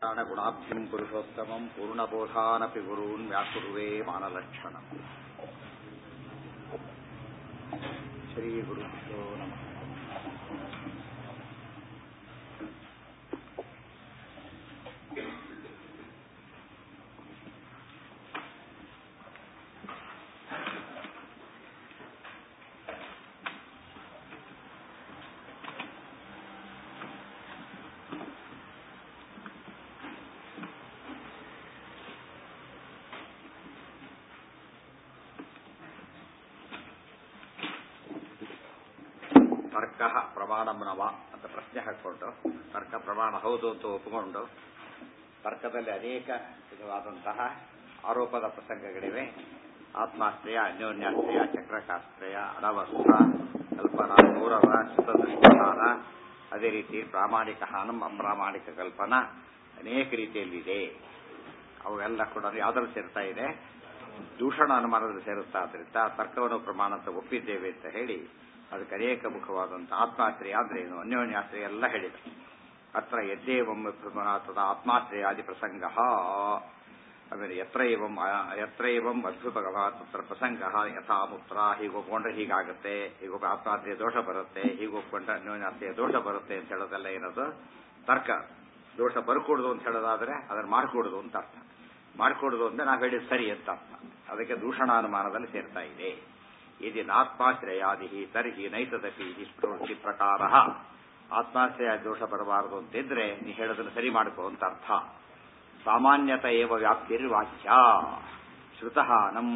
गुणाब्धिम् पुरुषोत्तमम् पूर्णबोधानपि गुरून् व्याकुर्वे मानलक्षणम् श्रीगुरुभ्यो नमः ತರ್ಕ ಪ್ರಮಾಣಮನವ ಅಂತ ಪ್ರಶ್ನೆ ಹಾಕೊಂಡು ತರ್ಕ ಪ್ರಮಾಣ ಹೌದು ಅಂತ ಒಪ್ಪಿಕೊಂಡು ತರ್ಕದಲ್ಲಿ ಅನೇಕ ವಿಧವಾದಂತಹ ಆರೋಪದ ಪ್ರಸಂಗಗಳಿವೆ ಆತ್ಮಾಶ್ರಯ ಅನ್ಯೋನ್ಯಾಶ್ರಯ ಚಕ್ರಕಾಶ್ರಯ ಅನವಸ್ತ್ರ ಕಲ್ಪನಾ ಗೌರವ ಸುತದೃಷ್ಟಾನ ಅದೇ ರೀತಿ ಪ್ರಾಮಾಣಿಕ ಹಾನಂ ಅಪ್ರಾಮಾಣಿಕ ಕಲ್ಪನಾ ಅನೇಕ ರೀತಿಯಲ್ಲಿದೆ ಅವೆಲ್ಲ ಕೂಡ ಯಾವ್ದ್ರಲ್ಲಿ ಸೇರ್ತಾ ಇದೆ ದೂಷಣ ಅನುಮಾನದಲ್ಲಿ ಸೇರುತ್ತಾ ಆದ್ರಿಂದ ತರ್ಕವನ್ನು ಪ್ರಮಾಣ ಅಂತ ಒಪ್ಪಿದ್ದೇವೆ ಅಂತ ಹೇಳಿ ಅದಕ್ಕೆ ಅನೇಕ ಮುಖವಾದಂತಹ ಆತ್ಮಾಶ್ರಯ ಅಂದ್ರೆ ಏನು ಅನ್ಯೋನ್ಯಾಶ್ರಯ ಎಲ್ಲ ಹೇಳಿದೆ ಅತ್ರ ಯದ್ದೇವಂ ತದ ಆತ್ಮಾಶ್ರಯಾದಿ ಪ್ರಸಂಗ ಆಮೇಲೆ ಯತ್ರ ಇವಂ ಯತ್ರ ಇವಂ ಅದ್ಭುತಗವ ತತ್ರ ಪ್ರಸಂಗ ಯಥಾ ಮುತ್ರ ಹೀಗೆ ಒಪ್ಕೊಂಡ್ರೆ ಹೀಗಾಗುತ್ತೆ ಹೀಗೊಬ್ಬ ಆತ್ಮಾಶ್ರಯ ದೋಷ ಬರುತ್ತೆ ಹೀಗೆ ಒಪ್ಕೊಂಡ್ರೆ ಅನ್ಯೋನ್ಯಾಶ್ರಯ ದೋಷ ಬರುತ್ತೆ ಅಂತ ಹೇಳೋದೆಲ್ಲ ಏನದು ತರ್ಕ ದೋಷ ಬರ್ಕೂಡುದು ಅಂತ ಹೇಳೋದಾದ್ರೆ ಅದನ್ನ ಮಾಡ್ಕೂಡುದು ಅಂತ ಅರ್ಥ ಮಾಡ್ಕೊಡುದು ಅಂದ್ರೆ ನಾವು ಹೇಳಿದ ಸರಿ ಅಂತ ಅರ್ಥ ಅದಕ್ಕೆ ದೂಷಣಾನುಮಾನದಲ್ಲಿ ಸೇರ್ತಾ ಇದೆ ಯದಿ ನಾತ್ಮಾಶ್ರಯಾದಿ ತರ್ಹಿ ನೈತದಪಿ ಸ್ಫೂರ್ತಿ ಪ್ರಕಾರ ಆತ್ಮಾಶ್ರಯ ದೋಷ ಬರಬಾರದು ಅಂತಿದ್ರೆ ನೀ ಹೇಳೋದನ್ನು ಸರಿ ಮಾಡ್ಕೋ ಅಂತ ಅರ್ಥ ಸಾಮಾನ್ಯತ ಏವ ವ್ಯಾಪ್ತಿರ್ವಾಚ್ಯ ಶ್ರುತಃ ನಂ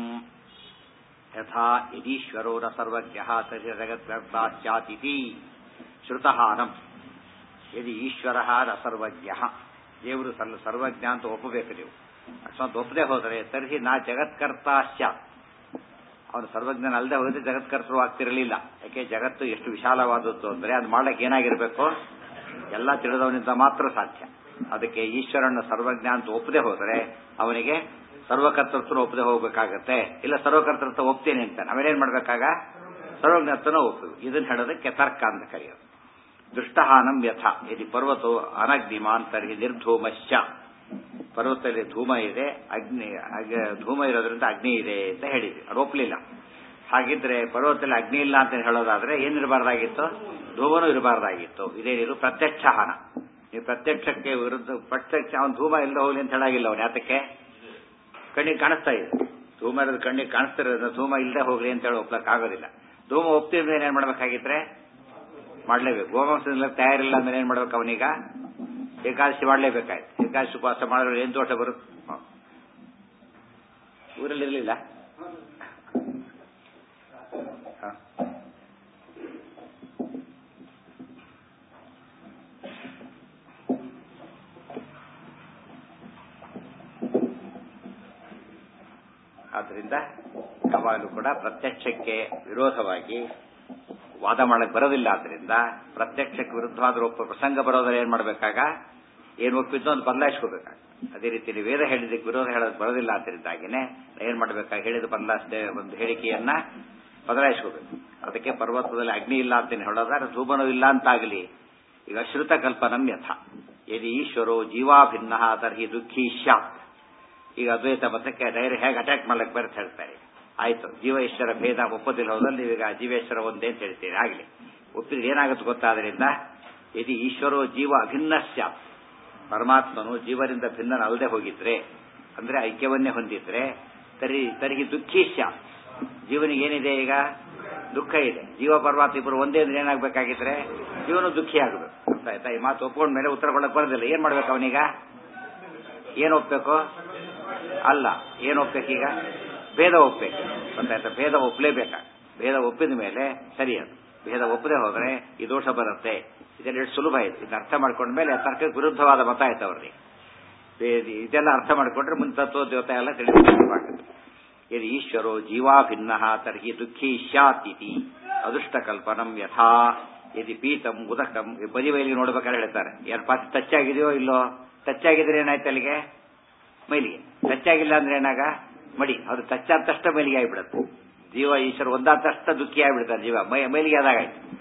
ಯಥಾ ಯದೀಶ್ವರೋ ನ ಸರ್ವಜ್ಞ ತರ್ಹಿ ಜಗತ್ಕರ್ತಾ ಸ್ಯಾತಿತಿ ಶ್ರುತಃ ನಂ ಯದಿ ಈಶ್ವರ ನ ಸರ್ವಜ್ಞ ದೇವರು ಸರ್ವಜ್ಞ ಅಂತ ಒಪ್ಪಬೇಕು ನೀವು ಅಕಸ್ಮಾತ್ ಒಪ್ಪದೆ ಹೋದರೆ ತರ್ಹಿ ನಾ ಜಗತ್ಕರ್ತಾ ಸ್ಯಾತ್ ಅವನು ಸರ್ವಜ್ಞನ ಅಲ್ಲದೆ ಹೋದ್ರೆ ಜಗತ್ಕರ್ತರು ಆಗ್ತಿರಲಿಲ್ಲ ಯಾಕೆ ಜಗತ್ತು ಎಷ್ಟು ವಿಶಾಲವಾದದ್ದು ಅಂದ್ರೆ ಅದು ಮಾಡ್ಲಿಕ್ಕೆ ಏನಾಗಿರ್ಬೇಕು ಎಲ್ಲ ತಿಳಿದವನಿಂದ ಮಾತ್ರ ಸಾಧ್ಯ ಅದಕ್ಕೆ ಈಶ್ವರನ ಸರ್ವಜ್ಞ ಅಂತ ಒಪ್ಪದೆ ಹೋದರೆ ಅವನಿಗೆ ಸರ್ವಕರ್ತೃತ್ವ ಒಪ್ಪದೆ ಹೋಗ್ಬೇಕಾಗತ್ತೆ ಇಲ್ಲ ಸರ್ವಕರ್ತೃತ್ವ ಒಪ್ತೇನೆ ಅಂತ ನಾವೇನೇನ್ ಮಾಡ್ಬೇಕಾಗ ಸರ್ವಜ್ಞತ್ವನ ಒಪ್ಪುದು ಇದನ್ನ ಹೇಳೋದಕ್ಕೆ ತರ್ಕ ಅಂತ ಕರೆಯೋದು ದೃಷ್ಟಹಾನಂ ಯಥ ಯದಿ ಪರ್ವತೋ ಅನಗ್ನಿಮಾನ್ ತರ್ಹಿ ನಿರ್ಧೂಮಶ್ಚ ಪರ್ವತದಲ್ಲಿ ಧೂಮ ಇದೆ ಅಗ್ನಿ ಧೂಮ ಇರೋದ್ರಿಂದ ಅಗ್ನಿ ಇದೆ ಅಂತ ಹೇಳಿದ್ವಿ ಅದು ಒಪ್ಪಲಿಲ್ಲ ಹಾಗಿದ್ರೆ ಪರ್ವತದಲ್ಲಿ ಅಗ್ನಿ ಇಲ್ಲ ಅಂತ ಹೇಳೋದಾದ್ರೆ ಏನಿರಬಾರ್ದಾಗಿತ್ತು ಧೂಮನೂ ಇರಬಾರ್ದಾಗಿತ್ತು ಇದೇನಿರು ಪ್ರತ್ಯಕ್ಷ ಹನ ನೀವು ಪ್ರತ್ಯಕ್ಷಕ್ಕೆ ವಿರುದ್ಧ ಪ್ರತ್ಯಕ್ಷ ಅವನು ಧೂಮ ಇಲ್ಲದೆ ಹೋಗ್ಲಿ ಅಂತ ಹೇಳಾಗಿಲ್ಲ ಅವನು ಯಾತಕ್ಕೆ ಕಣ್ಣಿಗೆ ಕಾಣಿಸ್ತಾ ಇದೆ ಧೂಮ ಇರೋದು ಕಣ್ಣಿಗೆ ಕಾಣಿಸ್ತಿರೋದ್ರಿಂದ ಧೂಮ ಇಲ್ಲದೆ ಹೋಗ್ಲಿ ಅಂತ ಹೇಳಿ ಒಪ್ಲಕ್ಕಾಗೋದಿಲ್ಲ ಧೂಮ ಒಪ್ತಿದ್ರೆ ಏನೇನ್ ಮಾಡ್ಬೇಕಾಗಿದ್ರೆ ಮಾಡ್ಲೇಬೇಕು ಗೋಮಾಂಸದಿಂದ ತಯಾರಿಲ್ಲ ಅಂದ್ರೆ ಏನ್ ಮಾಡ್ಬೇಕು ಅವನೀಗ ಏಕಾದಶಿ ಮಾಡಲೇಬೇಕಾಯ್ತು ಏಕಾದಶಿ ಉಪವಾಸ ಮಾಡಿದ್ರೆ ಏನ್ ದೋಷ ಬರುತ್ತೆ ಊರಲ್ಲಿ ಇರಲಿಲ್ಲ ಆದ್ರಿಂದ ಯಾವಾಗಲೂ ಕೂಡ ಪ್ರತ್ಯಕ್ಷಕ್ಕೆ ವಿರೋಧವಾಗಿ ವಾದ ಮಾಡಕ್ ಬರೋದಿಲ್ಲ ಆದ್ರಿಂದ ಪ್ರತ್ಯಕ್ಷಕ್ಕೆ ವಿರುದ್ಧವಾದ ಒಪ್ಪ ಪ್ರಸಂಗ ಬರೋದ್ರೆ ಏನ್ ಮಾಡ್ಬೇಕಾಗ ಏನ್ ಒಪ್ಪಿದ್ದು ಅಂತ ಬದಲಾಯಿಸ್ಕೋಬೇಕಾಗ ಅದೇ ರೀತಿ ವೇದ ಹೇಳಿದಕ್ಕೆ ವಿರೋಧ ಹೇಳೋದು ಬರೋದಿಲ್ಲ ಆದ್ರಿಂದಾಗಿನೇ ಏನ್ ಮಾಡ್ಬೇಕಾಗ ಹೇಳಿದ ಬದಲಾಯಿಸದೆ ಒಂದು ಹೇಳಿಕೆಯನ್ನ ಬದಲಾಯಿಸ್ಕೋಬೇಕು ಅದಕ್ಕೆ ಪರ್ವತದಲ್ಲಿ ಅಗ್ನಿ ಇಲ್ಲ ಅಂತ ಹೇಳೋದಾದ್ರೆ ಧೂಮನೂ ಇಲ್ಲ ಅಂತಾಗಲಿ ಈಗ ಶ್ರುತ ಕಲ್ಪನಂ ಯಥ ಯದಿ ಈಶ್ವರೋ ಜೀವಾಭಿನ್ನ ತರ್ಹಿ ದುಃಖಿ ಸ್ಯಾತ್ ಈಗ ಅದ್ವೈತ ಮತಕ್ಕೆ ಡೈರಿ ಹೇಗೆ ಅಟ್ಯಾಕ್ ಮಾಡ್ಲಿಕ್ಕೆ ಬರುತ್ತೆ ಹೇಳ್ತಾರೆ ಆಯ್ತು ಜೀವ ಈಶ್ವರ ಭೇದ ಒಪ್ಪದಿಲ್ಲ ಹೋದಲ್ಲಿ ನೀವೀಗ ಜೀವೇಶ್ವರ ಒಂದೇ ಅಂತ ಹೇಳ್ತೀರಿ ಆಗ್ಲಿ ಒಪ್ಪಿದ್ರೆ ಏನಾಗುತ್ತೆ ಗೊತ್ತಾದ್ರಿಂದ ಯದಿ ಈಶ್ವರೋ ಜೀವ ಅಭಿನ್ನ ಸ್ಯಾತ್ ಪರಮಾತ್ಮನು ಜೀವರಿಂದ ಭಿನ್ನನ ಅಲ್ಲದೆ ಹೋಗಿದ್ರೆ ಅಂದ್ರೆ ಐಕ್ಯವನ್ನೇ ಹೊಂದಿದ್ರೆ ತರಿ ತರಿಗೆ ದುಃಖಿ ಸ್ಯಾತ್ ಜೀವನಿಗೆ ಏನಿದೆ ಈಗ ದುಃಖ ಇದೆ ಜೀವ ಪರಮಾತ್ಮ ಇಬ್ಬರು ಒಂದೇ ಅಂದ್ರೆ ಏನಾಗಬೇಕಾಗಿದ್ರೆ ಜೀವನ ದುಃಖಿ ಆಗಬೇಕು ಅರ್ಥ ಆಯ್ತಾ ಈ ಮಾತು ಒಪ್ಕೊಂಡ ಮೇಲೆ ಉತ್ತರ ಕೊಡಕ್ ಬರೋದಿಲ್ಲ ಏನ್ ಮಾಡ್ಬೇಕು ಅವನೀಗ ಏನ್ ಒಪ್ಬೇಕು ಅಲ್ಲ ಏನ್ ಒಪ್ಬೇಕೀಗ ಭೇದ ಒಪ್ಬೇಕು ಗೊತ್ತಾಯ್ತಾ ಭೇದ ಒಪ್ಪಲೇಬೇಕಾ ಭೇದ ಒಪ್ಪಿದ ಮೇಲೆ ಸರಿ ಅದು ಭೇದ ಒಪ್ಪದೆ ಹೋದ್ರೆ ಈ ದೋಷ ಬರುತ್ತೆ ಇದೆಲ್ಲ ಎಷ್ಟು ಸುಲಭ ಇದೆ ಇದನ್ನ ಅರ್ಥ ಮಾಡ್ಕೊಂಡ ಮೇಲೆ ತರ್ಕಕ್ಕೆ ವಿರುದ್ಧವಾದ ಮತ ಆಯ್ತು ಅವ್ರಿಗೆ ಇದೆಲ್ಲ ಅರ್ಥ ಮಾಡ್ಕೊಂಡ್ರೆ ಮುಂದೆ ತತ್ವ ದೇವತೆ ಎಲ್ಲ ತಿಳಿಸಬೇಕಾಗುತ್ತೆ ಇದು ಈಶ್ವರೋ ಜೀವಾಭಿನ್ನ ತರ್ಹಿ ದುಃಖಿ ಸ್ಯಾತಿತಿ ಅದೃಷ್ಟ ಕಲ್ಪನಂ ಯಥಾ ಯದಿ ಪೀತಂ ಉದಕಂ ಬದಿ ಬೈಲಿಗೆ ನೋಡ್ಬೇಕಾದ್ರೆ ಹೇಳ್ತಾರೆ ಯಾರು ಪಾತಿ ಟಚ್ ಆಗಿದೆಯೋ ಇಲ್ಲೋ ಟಚ್ ಆಗಿದ್ರೆ ಏನಾಯ್ತು ಅಲ್ಲಿಗೆ ಮೈಲಿಗೆ ಟಚ್ ಆಗಿಲ್ಲ ಅಂದ್ರೆ ಏನಾಗ ಮಡಿ ಅದು ಟಚ್ ಆದ ತಕ್ಷಣ ಮೈಲಿಗೆ ಆಗಿಬಿಡುತ್ತೆ ಜೀವ ಈಶ್ವರ ಒಂದಾದ ತಕ್ಷಣ ದುಃಖಿ ಆಗಿಬಿಡ್ತಾರೆ ಜೀವ ಮೈ ಮೈಲಿಗೆ ಆದಾಗಾಯ್ತು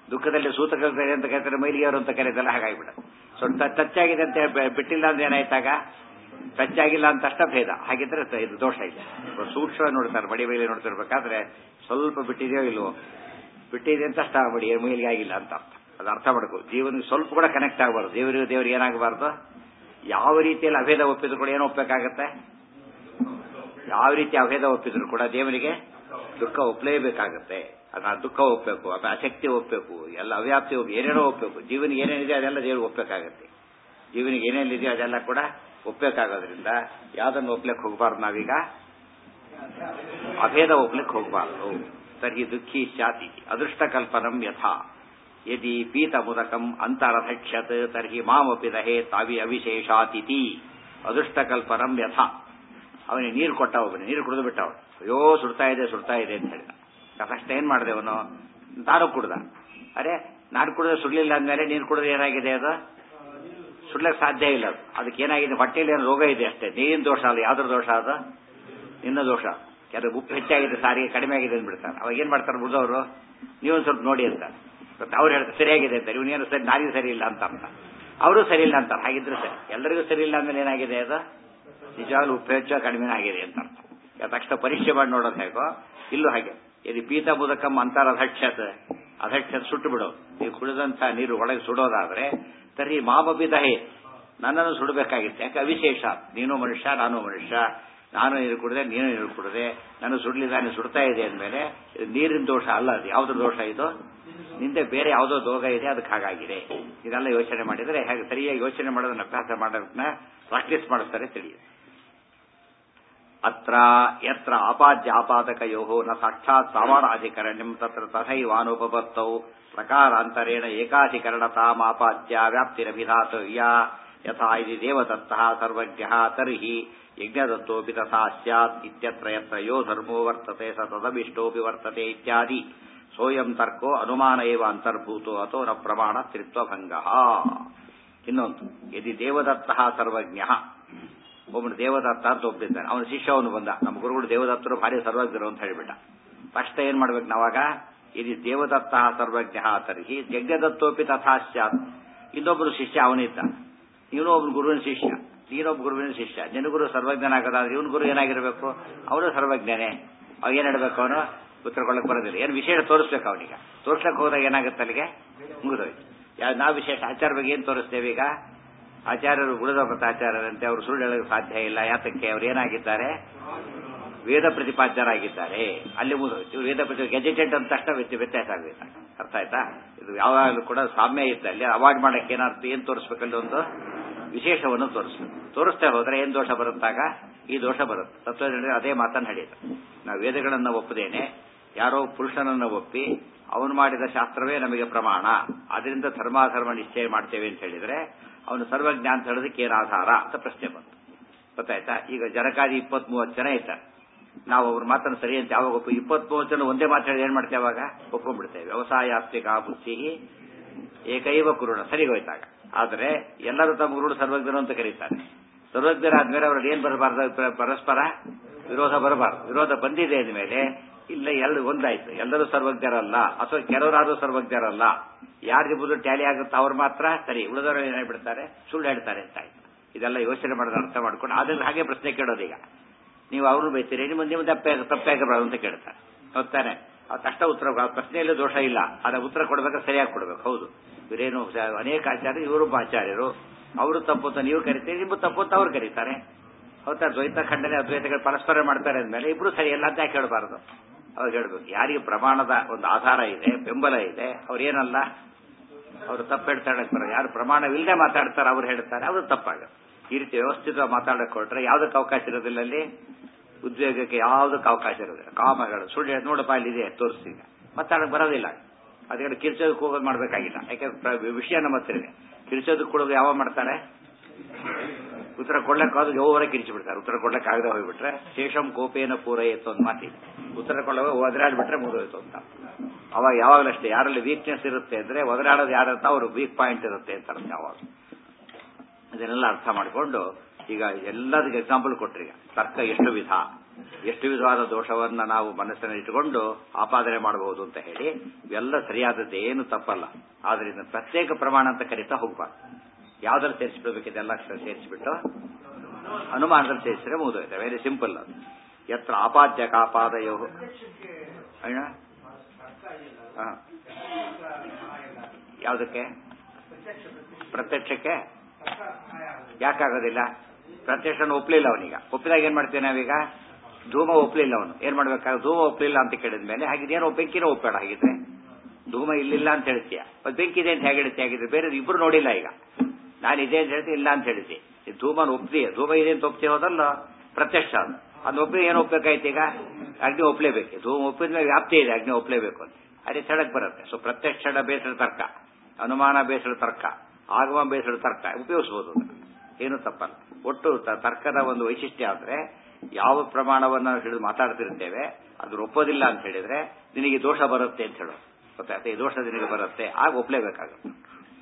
ದುಃಖದಲ್ಲಿ ಸೂತಕ ಅಂತ ಕರೀತಾರೆ ಮೈಲಿಗೆಯವರು ಅಂತ ಕರೀತಲ್ಲ ಹಾಗಾಗಿಬಿಡ ಸೊ ಟಚ್ ಆಗಿದೆ ಅಂತ ಬೆ- ಬಿಟ್ಟಿಲ್ಲ ಅಂದ್ರೆ ಏನಾಯ್ತಾಗ ಟಚ್ ಆಗಿಲ್ಲ ಅಂತ ಅಷ್ಟ ಭೇದ ಹಾಗಿದ್ರೆ ತ- ಇದು ದೋಷ ಇದೆ ಸೂಕ್ಷ್ಮ ನೋಡ್ತಾರೆ ಮಡಿ ಮೇಲೆ ನೋಡ್ತಿರ್ಬೇಕಾದ್ರೆ ಸ್ವಲ್ಪ ಬಿಟ್ಟಿದೆಯೋ ಇಲ್ವೋ ಬಿಟ್ಟಿದೆ ಅಂತ ಅಷ್ಟ ಮಡಿ ಮೈಲಿಗೆ ಆಗಿಲ್ಲ ಅಂತ ಅರ್ಥ ಅದು ಅರ್ಥ ಮಾಡ್ಕೋ ಜೀವನಿಗೆ ಸ್ವಲ್ಪ ಕೂಡ ಕನೆಕ್ಟ್ ಆಗಬಾರ್ದು ದೇವರಿಗೂ ದೇವರಿಗೆ ಏನಾಗಬಾರ್ದು ಯಾವ ರೀತಿಯಲ್ಲಿ ಅಭೇದ ಒಪ್ಪಿದ್ರು ಕೂಡ ಏನು ಒಪ್ಪಬೇಕಾಗತ್ತೆ ಯಾವ ರೀತಿ ಅಭೇದ ಒಪ್ಪಿದ್ರು ಕೂಡ ದೇವರಿಗೆ ದುಃಖ ಒಪ್ಪಲೇಬೇಕಾಗತ್ತೆ ಅದ ದುಃಖ ಒಪ್ಪಬೇಕು ಆಮೇಲೆ ಅಶಕ್ತಿ ಒಪ್ಪಬೇಕು ಎಲ್ಲ ಅವ್ಯಾಪ್ತಿ ಒಪ್ಪು ಏನೇನೋ ಒಪ್ಪಬೇಕು ಜೀವನಿಗೆ ಏನೇನಿದೆ ಅದೆಲ್ಲ ದೇವ್ರಿಗೆ ಒಪ್ಪಬೇಕಾಗತ್ತೆ ಜೀವನಿಗೆ ಏನೇನಿದೆಯೋ ಅದೆಲ್ಲ ಕೂಡ ಒಪ್ಪಬೇಕಾಗೋದ್ರಿಂದ ಯಾವ್ದನ್ನು ಒಪ್ಲಿಕ್ಕೆ ಹೋಗಬಾರ್ದು ನಾವೀಗ ಅಭೇದ ಒಪ್ಲಿಕ್ಕೆ ಹೋಗಬಾರ್ದು ತರ್ಹಿ ದುಃಖಿ ಸ್ಯಾತಿ ಅದೃಷ್ಟ ಕಲ್ಪನಂ ಯಥಾ ಯದಿ ಪೀತ ಮುದಕಂ ಅಂತರಧಕ್ಷತ್ ತರ್ಹಿ ಮಾಮಪಿ ದಹೇ ತಾವಿ ಅವಿಶೇಷಾತಿಥಿ ಅದೃಷ್ಟ ಕಲ್ಪನಂ ಯಥಾ ಅವನಿಗೆ ನೀರು ಕೊಟ್ಟ ಒಬ್ಬನೇ ನೀರು ಕುಡಿದು ಬಿಟ್ಟ ಅವನು ಅಯ್ಯೋ ಸುಡ್ತಾ ಇದೆ ಸುಡ್ತಾ ಇದೆ ಅಂತ ಹೇಳಿದ ಕಷ್ಟ ಏನ್ ಮಾಡಿದೆ ಅವನು ನಾನು ಕುಡ್ದ ಅರೆ ನಾನು ಕುಡಿದ್ರೆ ಸುಡ್ಲಿಲ್ಲ ಅಂದ್ಮೇಲೆ ನೀರು ಕುಡಿದ್ರೆ ಏನಾಗಿದೆ ಅದು ಸುಡ್ಲಕ್ಕೆ ಸಾಧ್ಯ ಇಲ್ಲ ಅದು ಅದಕ್ಕೆ ಏನಾಗಿದೆ ಹೊಟ್ಟೆಯಲ್ಲಿ ಏನು ರೋಗ ಇದೆ ಅಷ್ಟೇ ನೀರಿನ ದೋಷ ಅಲ್ಲ ಯಾವ್ದ್ರ ದೋಷ ಅದು ನಿನ್ನ ದೋಷ ಕೆಲವು ಉಪ್ಪು ಹೆಚ್ಚಾಗಿದೆ ಸಾರಿಗೆ ಕಡಿಮೆ ಆಗಿದೆ ಅಂದ್ಬಿಡ್ತಾರೆ ಅವಾಗ ಏನ್ ಮಾಡ್ತಾರೆ ಬುಡದವರು ನೀವೊಂದು ಸ್ವಲ್ಪ ನೋಡಿ ಅಂತ ಮತ್ತೆ ಅವ್ರು ಹೇಳ್ತಾರೆ ಸರಿಯಾಗಿದೆ ಅಂತ ಇವನೇನು ಸರಿ ನಾಲಿಗೆ ಸರಿ ಇಲ್ಲ ಅಂತ ಅಂತ ಅವರು ಸರಿ ಇಲ್ಲ ಅಂತಾರೆ ಹಾಗಿದ್ರೆ ಸರಿ ಎಲ್ಲರಿಗೂ ಸರಿ ಇಲ್ಲ ಅಂದ್ಮೇಲೆ ಏನಾಗಿದೆ ಅದು ನಿಜವಾಗ್ಲೂ ಉಪ್ಪು ಹೆಚ್ಚು ಕಡಿಮೆ ಆಗಿದೆ ಅಂತ ಅರ್ಥ ಯಾಕೆ ತಕ್ಷಣ ಪರೀಕ್ಷೆ ಮಾಡಿ ನೋಡೋದು ಹೇಗೋ ಇಲ್ಲೂ ಹಾಗೆ ಇದು ಪೀತ ಮುದಕಂ ಅಂತಾರ ಅಧಕ್ಷತ್ ಅಧಕ್ಷತ್ ಸುಟ್ಟು ಬಿಡೋದು ನೀವು ಕುಡಿದಂತ ನೀರು ಒಳಗೆ ಸುಡೋದಾದ್ರೆ ತರ್ರಿ ಮಾಮಪಿ ದಹೆ ನನ್ನನ್ನು ಸುಡಬೇಕಾಗಿತ್ತು ಯಾಕೆ ಅವಿಶೇಷ ನೀನು ಮನುಷ್ಯ ನಾನು ಮನುಷ್ಯ ನಾನು ನೀರು ಕುಡಿದೆ ನೀನು ನೀರು ಕುಡಿದೆ ನಾನು ಸುಡ್ಲಿದ್ದಾನೆ ಸುಡ್ತಾ ಇದೆ ಅಂದಮೇಲೆ ನೀರಿನ ದೋಷ ಅಲ್ಲ ಅದು ಯಾವ್ದು ದೋಷ ಇದು ನಿಂದೆ ಬೇರೆ ಯಾವುದೋ ದೋಗ ಇದೆ ಅದಕ್ಕೆ ಹಾಗಾಗಿದೆ ಇದೆಲ್ಲ ಯೋಚನೆ ಮಾಡಿದರೆ ಹೇಗೆ ಸರಿಯಾಗಿ ಯೋಚನೆ ಮಾಡೋದನ್ನ ಅಭ್ಯಾಸ ಮಾಡೋದನ್ನ ಪ್ರಾಕ್ಟೀಸ್ ಮಾಡಿಸ್ತಾರೆ ತಿಳಿಯುತ್ತೆ ಅತ್ರ ಯತ್ರ ಆಪಾದ್ಯ ಆಪಾದಕಯೋ ನ ಸಾಕ್ಷಾತ್ ಸಾಮಾನಾಧಿಕರಣ್ಯಂ ತತ್ರ ತಥೈವಾನುಪಪತ್ತೌ ಪ್ರಕಾರಾಂತರೇಣ ಏಕಾಧಿಕರಣತಾಮಾಪಾದ್ಯ ವ್ಯಾಪ್ತಿರಭಿಧಾತವ್ಯ ಯಥಾ ಇದು ದೇವದತ್ತಃ ಸರ್ವಜ್ಞಃ ತರ್ಹಿ ಯಜ್ಞದತ್ತೋಪಿ ತಥಾ ಸ್ಯಾತ್ ಇತ್ಯತ್ರ ಯತ್ರ ಯೋ ಧರ್ಮೋ ವರ್ತತೆ ಸ ತದಭಿಷ್ಟೋಪಿ ವರ್ತತೆ ಇತ್ಯಾದಿ ಸೋಯಂ ತರ್ಕೋ ಅನುಮಾನ ಏವ ಅಂತರ್ಭೂತೋ ಅಥೋ ನ ಪ್ರಮಾಣ ತ್ರಿತ್ವಭಂಗ ಇನ್ನೊಂದು ಯದಿ ದೇವದತ್ತಃ ಸರ್ವಜ್ಞಃ ಒಬ್ಬನು ದೇವದತ್ತ ಅಂತ ಒಬ್ಬನಿದ್ದಾನೆ ಅವನ ಶಿಷ್ಯ ಅವನು ಬಂದ ನಮ್ಮ ಗುರುಗಳು ದೇವದತ್ತರು ಭಾರಿ ಸರ್ವಜ್ಞರು ಅಂತ ಹೇಳಿಬಿಟ್ಟ ಫಸ್ಟ್ ಏನ್ ಮಾಡ್ಬೇಕು ನಾವಾಗ ಇದು ದೇವದತ್ತ ಸರ್ವಜ್ಞ ತರ್ಹಿ ಯಜ್ಞದತ್ತೋಪಿ ತಥಾ ಸ್ಯಾತ್ ಇನ್ನೊಬ್ಬರು ಶಿಷ್ಯ ಅವನಿದ್ದ ಇವನು ಒಬ್ಬನ ಗುರುವಿನ ಶಿಷ್ಯ ನೀನೊಬ್ಬ ಗುರುವಿನ ಶಿಷ್ಯ ನಿನ್ನ ಗುರು ಸರ್ವಜ್ಞನಾಗದಾದ್ರೆ ಇವನ್ ಗುರು ಏನಾಗಿರ್ಬೇಕು ಅವನು ಸರ್ವಜ್ಞನೇ ಅವಾಗ ಏನ್ ಹೇಳ್ಬೇಕು ಅವನು ಉತ್ತರ ಕೊಡಕ್ ಬರೋದಿಲ್ಲ ಏನು ವಿಶೇಷ ತೋರಿಸ್ಬೇಕು ಅವನಿಗೆ ತೋರ್ಸಕ್ ಹೋದಾಗ ಏನಾಗುತ್ತೆ ಅಲ್ಲಿಗೆ ಮುಗಿದೋಯ್ತು ಯಾವ ನಾವು ವಿಶೇಷ ಆಚಾರ ಬಗ್ಗೆ ಏನ್ ತೋರಿಸ್ತೇವೆ ಈಗ ಆಚಾರ್ಯರು ಉಳಿದ ಆಚಾರ್ಯರಂತೆ ಅವರು ಸುಳ್ಳು ಹೇಳಲು ಸಾಧ್ಯ ಇಲ್ಲ ಯಾತಕ್ಕೆ ಅವ್ರು ಏನಾಗಿದ್ದಾರೆ ವೇದ ಪ್ರತಿಪಾದ್ಯರಾಗಿದ್ದಾರೆ ಅಲ್ಲಿ ಮುಗಿದೋಯ್ತು ಇವ್ರು ವೇದ ಪ್ರತಿ ಗೆಜೆಟೆಡ್ ಅಂತ ತಕ್ಷಣ ವ್ಯತ್ಯ ವ್ಯತ್ಯಾಸ ಆಗಬೇಕು ಅರ್ಥ ಆಯ್ತಾ ಇದು ಯಾವಾಗಲೂ ಕೂಡ ಸಾಮ್ಯ ಇದ್ದಲ್ಲಿ ಅವಾಯ್ಡ್ ಮಾಡಕ್ಕೆ ಏನಾರ್ಥ ಏನ್ ತೋರಿಸ್ಬೇಕಲ್ಲಿ ಒಂದು ವಿಶೇಷವನ್ನು ತೋರಿಸ್ಬೇಕು ತೋರಿಸ್ತಾ ಹೋದ್ರೆ ಏನ್ ದೋಷ ಬರುತ್ತಾಗ ಈ ದೋಷ ಬರುತ್ತೆ ತತ್ವದಲ್ಲಿ ಅದೇ ಮಾತನ್ನು ನಡೆಯುತ್ತೆ ನಾವು ವೇದಗಳನ್ನ ಒಪ್ಪದೇನೆ ಯಾರೋ ಪುರುಷನನ್ನ ಒಪ್ಪಿ ಅವನು ಮಾಡಿದ ಶಾಸ್ತ್ರವೇ ನಮಗೆ ಪ್ರಮಾಣ ಅದರಿಂದ ಧರ್ಮಾಧರ್ಮ ನಿಶ್ಚಯ ಮಾಡ್ತೇವೆ ಅಂತ ಹೇಳಿದ್ರೆ ಅವನು ಸರ್ವಜ್ಞ ಅಂತ ಹೇಳೋದಕ್ಕೆ ಏನು ಆಧಾರ ಅಂತ ಪ್ರಶ್ನೆ ಬಂತು ಗೊತ್ತಾಯ್ತಾ ಈಗ ಜನಕಾದಿ ಇಪ್ಪತ್ತ್ ಮೂವತ್ತು ಜನ ಇದ್ದಾರೆ ನಾವು ಅವ್ರ ಮಾತನ್ನು ಸರಿ ಅಂತ ಯಾವಾಗ ಒಪ್ಪು ಇಪ್ಪತ್ತ್ ಮೂವತ್ತು ಜನ ಒಂದೇ ಮಾತಾಡಿ ಏನ್ ಮಾಡ್ತೇವೆ ಅವಾಗ ಒಪ್ಕೊಂಡ್ಬಿಡ್ತೇವೆ ವ್ಯವಸಾಯಾಸ್ತಿಕ ಬುದ್ಧಿ ಏಕೈವ ಕುರುಣ ಸರಿ ಹೋಯ್ತಾಗ ಆದ್ರೆ ಎಲ್ಲರೂ ತಮ್ಮ ಗುರುಡು ಸರ್ವಜ್ಞರು ಅಂತ ಕರೀತಾರೆ ಸರ್ವಜ್ಞರಾದ್ಮೇಲೆ ಅವ್ರಲ್ಲಿ ಏನ್ ಬರಬಾರ್ದು ಪರಸ್ಪರ ವಿರೋಧ ಬರಬಾರ್ದು ವಿರೋಧ ಬಂದಿದೆ ಅಂದ್ಮೇಲೆ ಇಲ್ಲ ಎರಡು ಒಂದಾಯ್ತು ಎಲ್ಲರೂ ಸರ್ವಜ್ಞರಲ್ಲ ಅಥವಾ ಕೆಲವರಾದ್ರೂ ಸರ್ವಜ್ಞರಲ್ಲ ಯಾರಿಗಿಬ್ಬರು ಟ್ಯಾಲಿ ಆಗುತ್ತೆ ಅವ್ರು ಮಾತ್ರ ಸರಿ ಉಳಿದವರು ಏನಾಗ್ಬಿಡ್ತಾರೆ ಸುಳ್ಳು ಹೇಳ್ತಾರೆ ಅಂತ ಆಯ್ತು ಇದೆಲ್ಲ ಯೋಚನೆ ಮಾಡೋದು ಅರ್ಥ ಮಾಡ್ಕೊಂಡು ಆದ್ರೆ ಹಾಗೆ ಪ್ರಶ್ನೆ ಕೇಳೋದೀಗ ನೀವು ಅವ್ರನ್ನ ಬೈತೀರಿ ನಿಮ್ಮ ನಿಮ್ಮ ತಪ್ಪೇ ತಪ್ಪೇ ಆಗಬಾರ್ದು ಅಂತ ಕೇಳ್ತಾರೆ ಹೋಗ್ತಾನೆ ಅದು ತಕ್ಷಣ ಉತ್ತರ ಆ ಪ್ರಶ್ನೆಯಲ್ಲೂ ದೋಷ ಇಲ್ಲ ಅದರ ಉತ್ತರ ಕೊಡ್ಬೇಕಾದ್ರೆ ಸರಿಯಾಗಿ ಕೊಡ್ಬೇಕು ಹೌದು ಇವರೇನು ಅನೇಕ ಆಚಾರ್ಯರು ಇವರೊಬ್ಬ ಆಚಾರ್ಯರು ಅವರು ತಪ್ಪು ಅಂತ ನೀವು ಕರಿತೀರಿ ನಿಮ್ಮ ತಪ್ಪು ಅಂತ ಅವ್ರು ಕರೀತಾರೆ ಹೌದಾ ದ್ವೈತ ಖಂಡನೆ ಅದ್ವೈತಗಳು ಪರಸ್ಪರ ಮಾಡ್ತಾರೆ ಅಂದ್ಮೇಲೆ ಇಬ್ರು ಸರಿ ಎಲ್ಲ ಅಂತ ಯಾಕೆ ಹೇಳಬಾರ್ದು ಅವ್ರು ಹೇಳ್ಬೇಕು ಯಾರಿಗೆ ಪ್ರಮಾಣದ ಒಂದು ಆಧಾರ ಇದೆ ಬೆಂಬಲ ಇದೆ ಅವ್ರೇನಲ್ಲ ಅವರು ತಪ್ಪು ಹೇಳ್ತಾರೆ ಯಾರು ಪ್ರಮಾಣವಿಲ್ಲದೆ ಮಾತಾಡ್ತಾರೆ ಅವ್ರು ಹೇಳ್ತಾರೆ ಅವರು ತಪ್ಪಾಗುತ್ತೆ ಈ ರೀತಿ ವ್ಯವಸ್ಥಿತ ಮಾತಾಡಕ್ ಕೊಟ್ರೆ ಯಾವ್ದಕ್ಕೆ ಅವಕಾಶ ಇರೋದಿಲ್ಲ ಅಲ್ಲಿ ಉದ್ವೇಗಕ್ಕೆ ಯಾವ್ದಕ್ಕೆ ಅವಕಾಶ ಇರೋದಿಲ್ಲ ಕಾಮಗಳು ಸುಳ್ಳು ಹೇಳಿ ನೋಡಪ್ಪ ಇಲ್ಲಿದೆ ತೋರಿಸ್ತೀಗ ಮಾತಾಡಕ್ ಬರೋದಿಲ್ಲ ಅದಕ್ಕೆ ಕಿರ್ಚೋದಕ್ಕೆ ಹೋಗೋದು ಮಾಡ್ಬೇಕಾಗಿಲ್ಲ ಯಾಕೆ ವಿಷಯ ನಮ್ಮ ಹತ್ರ ಇದೆ ಕಿರ್ಚೋದಕ್ಕೆ ಕೊಡೋದು ಯಾವ ಮಾಡ್ತಾರೆ ಉತ್ತರ ಕೊಡ್ಲಕ್ಕಾದ್ರು ಯೋವರ ಕಿರಿಚಿ ಬಿಡ್ತಾರೆ ಉತ್ತರ ಕೊಡ್ಲಕ್ಕೆ ಆಗದೆ ಹೋಗ್ಬಿಟ್ರೆ ಶೇಷಂ ಕೋಪೇನ ಪೂರೈತು ಅಂತ ಮಾತಿ ಉತ್ತರ ಕೊಡುವಾಗ ಒದರಾಡ್ಬಿಟ್ರೆ ಮುಗಿದೋಯ್ತು ಅಂತ ಅವಾಗ ಯಾವಾಗಲಷ್ಟೇ ಯಾರಲ್ಲಿ ವೀಕ್ನೆಸ್ ಇರುತ್ತೆ ಅಂದ್ರೆ ಒದರಾಡೋದು ಯಾರಂತ ಅವರು ವೀಕ್ ಪಾಯಿಂಟ್ ಇರುತ್ತೆ ಅಂತ ಅರ್ಥ ಯಾವಾಗ ಇದನ್ನೆಲ್ಲ ಅರ್ಥ ಮಾಡಿಕೊಂಡು ಈಗ ಎಲ್ಲದಕ್ಕೆ ಎಕ್ಸಾಂಪಲ್ ಕೊಟ್ರಿ ಈಗ ತರ್ಕ ಎಷ್ಟು ವಿಧ ಎಷ್ಟು ವಿಧವಾದ ದೋಷವನ್ನ ನಾವು ಮನಸ್ಸಿನಲ್ಲಿ ಇಟ್ಟುಕೊಂಡು ಆಪಾದನೆ ಮಾಡಬಹುದು ಅಂತ ಹೇಳಿ ಇವೆಲ್ಲ ಸರಿಯಾದದ್ದು ಏನು ತಪ್ಪಲ್ಲ ಆದ್ರಿಂದ ಪ್ರತ್ಯೇಕ ಪ್ರಮಾಣ ಅಂತ ಕರಿತಾ ಹೋಗ್ಬಾರ್ದು ಯಾವ್ದ್ರಲ್ಲಿ ಸೇರಿಸ್ಬಿಡ್ಬೇಕು ಇದೆಲ್ಲ ಸೇರಿಸ್ಬಿಟ್ಟು ಅನುಮಾನದಲ್ಲಿ ಸೇರಿಸಿದ್ರೆ ಮುಗಿದೋಯ್ತು ವೆರಿ ಸಿಂಪಲ್ ಅದು ಎತ್ರ ಆಪಾದ್ಯ ಕಾಪಾದಯೋ ಅಣ್ಣ ಹಾ. ಯಾವುದಕ್ಕೆ ಪ್ರತ್ಯಕ್ಷಕ್ಕೆ ಯಾಕಾಗೋದಿಲ್ಲ ಪ್ರತ್ಯಕ್ಷನ ಒಪ್ಲಿಲ್ಲ ಅವನೀಗ ಒಪ್ಪಿದಾಗ ಏನ್ ಮಾಡ್ತೇವೆ ನಾವೀಗ ಧೂಮ ಒಪ್ಲಿಲ್ಲ ಅವನು ಏನ್ ಮಾಡ್ಬೇಕಾಗ ಧೂಮ ಒಪ್ಲಿಲ್ಲ ಅಂತ ಕೇಳಿದ ಮೇಲೆ ಹಾಗಿದ್ರೆ ಏನೋ ಬೆಂಕಿನೂ ಒಪ್ಬೇಡ ಹಾಗಿದ್ರೆ ಧೂಮ ಇಲ್ಲಿಲ್ಲ ಅಂತ ಹೇಳ್ತೀಯ ಮತ್ತೆ ಬೆಂಕಿ ಇದೆ ಅಂತ ಹೇಗೆ ಹೇಳ್ತೀಯ ಹಾಗಿದ್ರೆ ಬೇರೆ ಇಬ್ರು ನೋಡಿಲ್ಲ ಈಗ ನಾನು ಇದೆ ಅಂತ ಹೇಳ್ತೀನಿ ಇಲ್ಲ ಅಂತ ಹೇಳ್ತಿ ಈ ಧೂಮನ ಒಪ್ತೀಯ ಧೂಮ ಇದೆ ಅಂತ ಒಪ್ತಿ ಹೋದಲ್ಲ ಪ್ರತ್ಯಕ್ಷ ಅದು ಅದು ಒಪ್ಪಿ ಏನು ಒಪ್ಬೇಕಾಯ್ತು ಈಗ ಅಗ್ನಿ ಒಪ್ಲೇಬೇಕು ಧೂಮ ಒಪ್ಪಿದ ಮೇಲೆ ವ್ಯಾಪ್ತಿ ಇದೆ ಅಗ್ನಿ ಒಪ್ಲೇಬೇಕು ಅಂತ ಅದೇ ಸಡಕ್ ಬರುತ್ತೆ ಸೊ ಪ್ರತ್ಯಕ್ಷ ಬೇಸರ ತರ್ಕ ಅನುಮಾನ ಬೇಸರ ತರ್ಕ ಆಗಮ ಬೇಸರ ತರ್ಕ ಉಪಯೋಗಿಸಬಹುದು ಏನು ತಪ್ಪಲ್ಲ ಒಟ್ಟು ತ- ತರ್ಕದ ಒಂದು ವೈಶಿಷ್ಟ್ಯ ಅಂದ್ರೆ ಯಾವ ಪ್ರಮಾಣವನ್ನು ನಾವು ಹಿಡಿದು ಮಾತಾಡ್ತಿರ್ತೇವೆ ಅದ್ರ ಒಪ್ಪೋದಿಲ್ಲ ಅಂತ ಹೇಳಿದ್ರೆ ನಿನಗೆ ದೋಷ ಬರುತ್ತೆ ಅಂತ ಹೇಳೋದು ಗೊತ್ತಾಯ್ತಾ ಈ ದೋಷ ನಿನಗೆ ಬರುತ್ತೆ ಆಗ ಒಪ್ಲೇಬೇಕಾಗುತ್ತೆ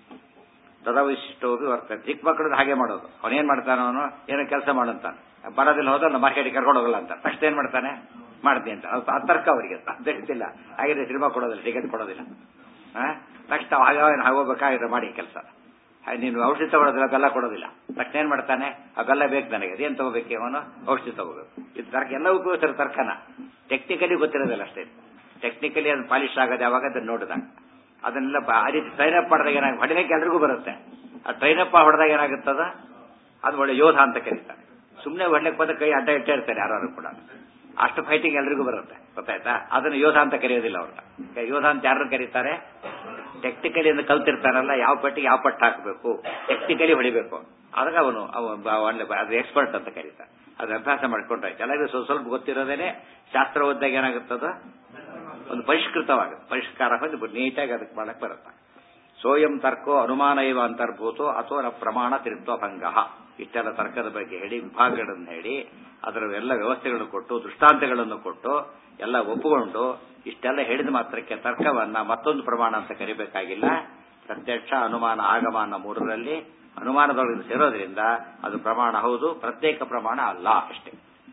ತದವಿಶಿಷ್ಟೋದು ಬರ್ತದೆ ಚಿಕ್ಕ ಮಕ್ಕಳದ್ದು ಹಾಗೆ ಮಾಡೋದು ಅವನೇನ್ ಮಾಡ್ತಾನ ಅವನು ಏನೋ ಕೆಲಸ ಮಾಡಂತಾನೆ ಬರೋದಿಲ್ಲ ಹೋದ್ರೆ ಮಾರ್ಕೆಟಿಗೆ ಕರ್ಕೊಂಡು ಹೋಗಲ್ಲ ಅಂತ ಫಸ್ಟ್ ಏನ್ ಮಾಡ್ತಾನೆ ಮಾಡ್ತೀನಿ ಅಂತ ಅದು ಆ ತರ್ಕ ಅವರಿಗೆ ಅಂತ ಹೇಳ್ತಿಲ್ಲ ಹಾಗಿದ್ರೆ ಸಿನಿಮಾ ಕೊಡೋದಿಲ್ಲ ಟಿಕೆಟ್ ಕೊಡೋದಿಲ್ಲ ನೆಕ್ಸ್ಟ್ ಆಗ ಹೋಗ್ಬೇಕಾಗಿದ್ರೆ ಮಾಡಿ ಕೆಲಸ ನೀನು ಔಷಧಿ ತಗೊಳ್ಳೋದಿಲ್ಲ ಬೆಲ್ಲ ಕೊಡೋದಿಲ್ಲ ತಕ್ಷಣ ಏನ್ ಮಾಡ್ತಾನೆ ಆ ಬೆಲ್ಲ ಬೇಕು ನನಗೆ ಅದೇನ್ ತಗೋಬೇಕು ಅವನು ಔಷಧಿ ತಗೋಬೇಕು ಇದು ತರ್ಕ ಎಲ್ಲ ಉಪಯೋಗಿಸ್ತಾರೆ ತರ್ಕನ ಟೆಕ್ನಿಕಲಿ ಗೊತ್ತಿರೋದಿಲ್ಲ ಅಷ್ಟೇ ಟೆಕ್ನಿಕಲಿ ಅದು ಪಾಲಿಶ್ ಆಗೋದು ಯಾವಾಗ ಅದನ್ನ ನೋಡಿದಾಗ ಅದನ್ನೆಲ್ಲ ಬ- ಆ ರೀತಿ ಟ್ರೈನ್ ಅಪ್ ಮಾಡಿದಾಗ ಏನಾಗ ಹೊಡಿಲಿಕ್ಕೆ ಎಲ್ರಿಗೂ ಬರುತ್ತೆ ಆ ಟ್ರೈನ್ ಅಪ್ ಹೊಡೆದಾಗ ಏನಾಗುತ್ತದ ಅದು ಒಳ್ಳೆ ಯೋಧ ಅಂತ ಕರೀತಾರೆ ಸುಮ್ಮನೆ ಹೊಡ್ಲಿಕ್ಕೆ ಬಂದ ಕೈ ಅಡ್ಡ ಇಟ್ಟೇ ಇರ್ತಾರೆ ಯಾರು ಕೂಡ ಅಷ್ಟು ಫೈಟಿಂಗ್ ಎಲ್ರಿಗೂ ಬರುತ್ತೆ ಗೊತ್ತಾಯ್ತಾ ಅದನ್ನು ಯೋಧ ಅಂತ ಕರೆಯೋದಿಲ್ಲ ಅವ್ರನ್ನ ಯೋಧ ಅಂತ ಯಾರನ್ನು ಕರೀತಾರೆ ಟೆಕ್ನಿಕಲಿ ಅಂತ ಕಲ್ತಿರ್ತಾರಲ್ಲ ಯಾವ ಪಟ್ಟಿಗೆ ಯಾವ ಪಟ್ಟು ಹಾಕಬೇಕು ಟೆಕ್ನಿಕಲಿ ಹೊಡಿಬೇಕು ಆದಾಗ ಅವನು ಒಳ್ಳೆ ಅದು ಎಕ್ಸ್ಪರ್ಟ್ ಅಂತ ಕರೀತಾರೆ ಅದು ಅಭ್ಯಾಸ ಮಾಡ್ಕೊಂಡ್ರೆ ಎಲ್ಲರಿಗೂ ಸ್ವಲ್ಪ ಸ್ವಲ್ಪ ಗೊತ್ತಿರೋದೇನೆ ಶಾಸ್ತ್ರ ಓದಿದಾಗ ಏನಾಗುತ್ತದ ಒಂದು ಪರಿಷ್ಕೃತವಾಗುತ್ತೆ ಪರಿಷ್ಕಾರ ಹೊಂದಿ ನೀಟಾಗಿ ಅದಕ್ಕೆ ಮಾಡಕ್ ಬರುತ್ತೆ ಸೋಯಂ ತರ್ಕೋ ಅನುಮಾನ ಇವ ಅಂತರ್ಭೂತೋ ಅಥವಾ ನ ಪ್ರಮಾಣ ತಿರುತ್ವ ಭಂಗ ಇಷ್ಟೆಲ್ಲ ತರ್ಕದ ಬಗ್ಗೆ ಹೇಳಿ ವಿಭಾಗಗಳನ್ನು ಹೇಳಿ ಅದರ ಎಲ್ಲ ವ್ಯವಸ್ಥೆಗಳನ್ನು ಕೊಟ್ಟು ದೃಷ್ಟಾಂತಗಳನ್ನು ಕೊಟ್ಟು ಎಲ್ಲ ಒಪ್ಪುಕೊಂಡು ಇಷ್ಟೆಲ್ಲ ಹೇಳಿದ ಮಾತ್ರಕ್ಕೆ ತರ್ಕವನ್ನ ಮತ್ತೊಂದು ಪ್ರಮಾಣ ಅಂತ ಕರಿಬೇಕಾಗಿಲ್ಲ ಪ್ರತ್ಯಕ್ಷ ಅನುಮಾನ ಆಗಮಾನ ಮೂರರಲ್ಲಿ ಅನುಮಾನದೊಳಗೆ ಸೇರೋದ್ರಿಂದ ಅದು ಪ್ರಮಾಣ ಹೌದು ಪ್ರತ್ಯೇಕ ಪ್ರಮಾಣ ಅಲ್ಲ ಅಷ್ಟೇ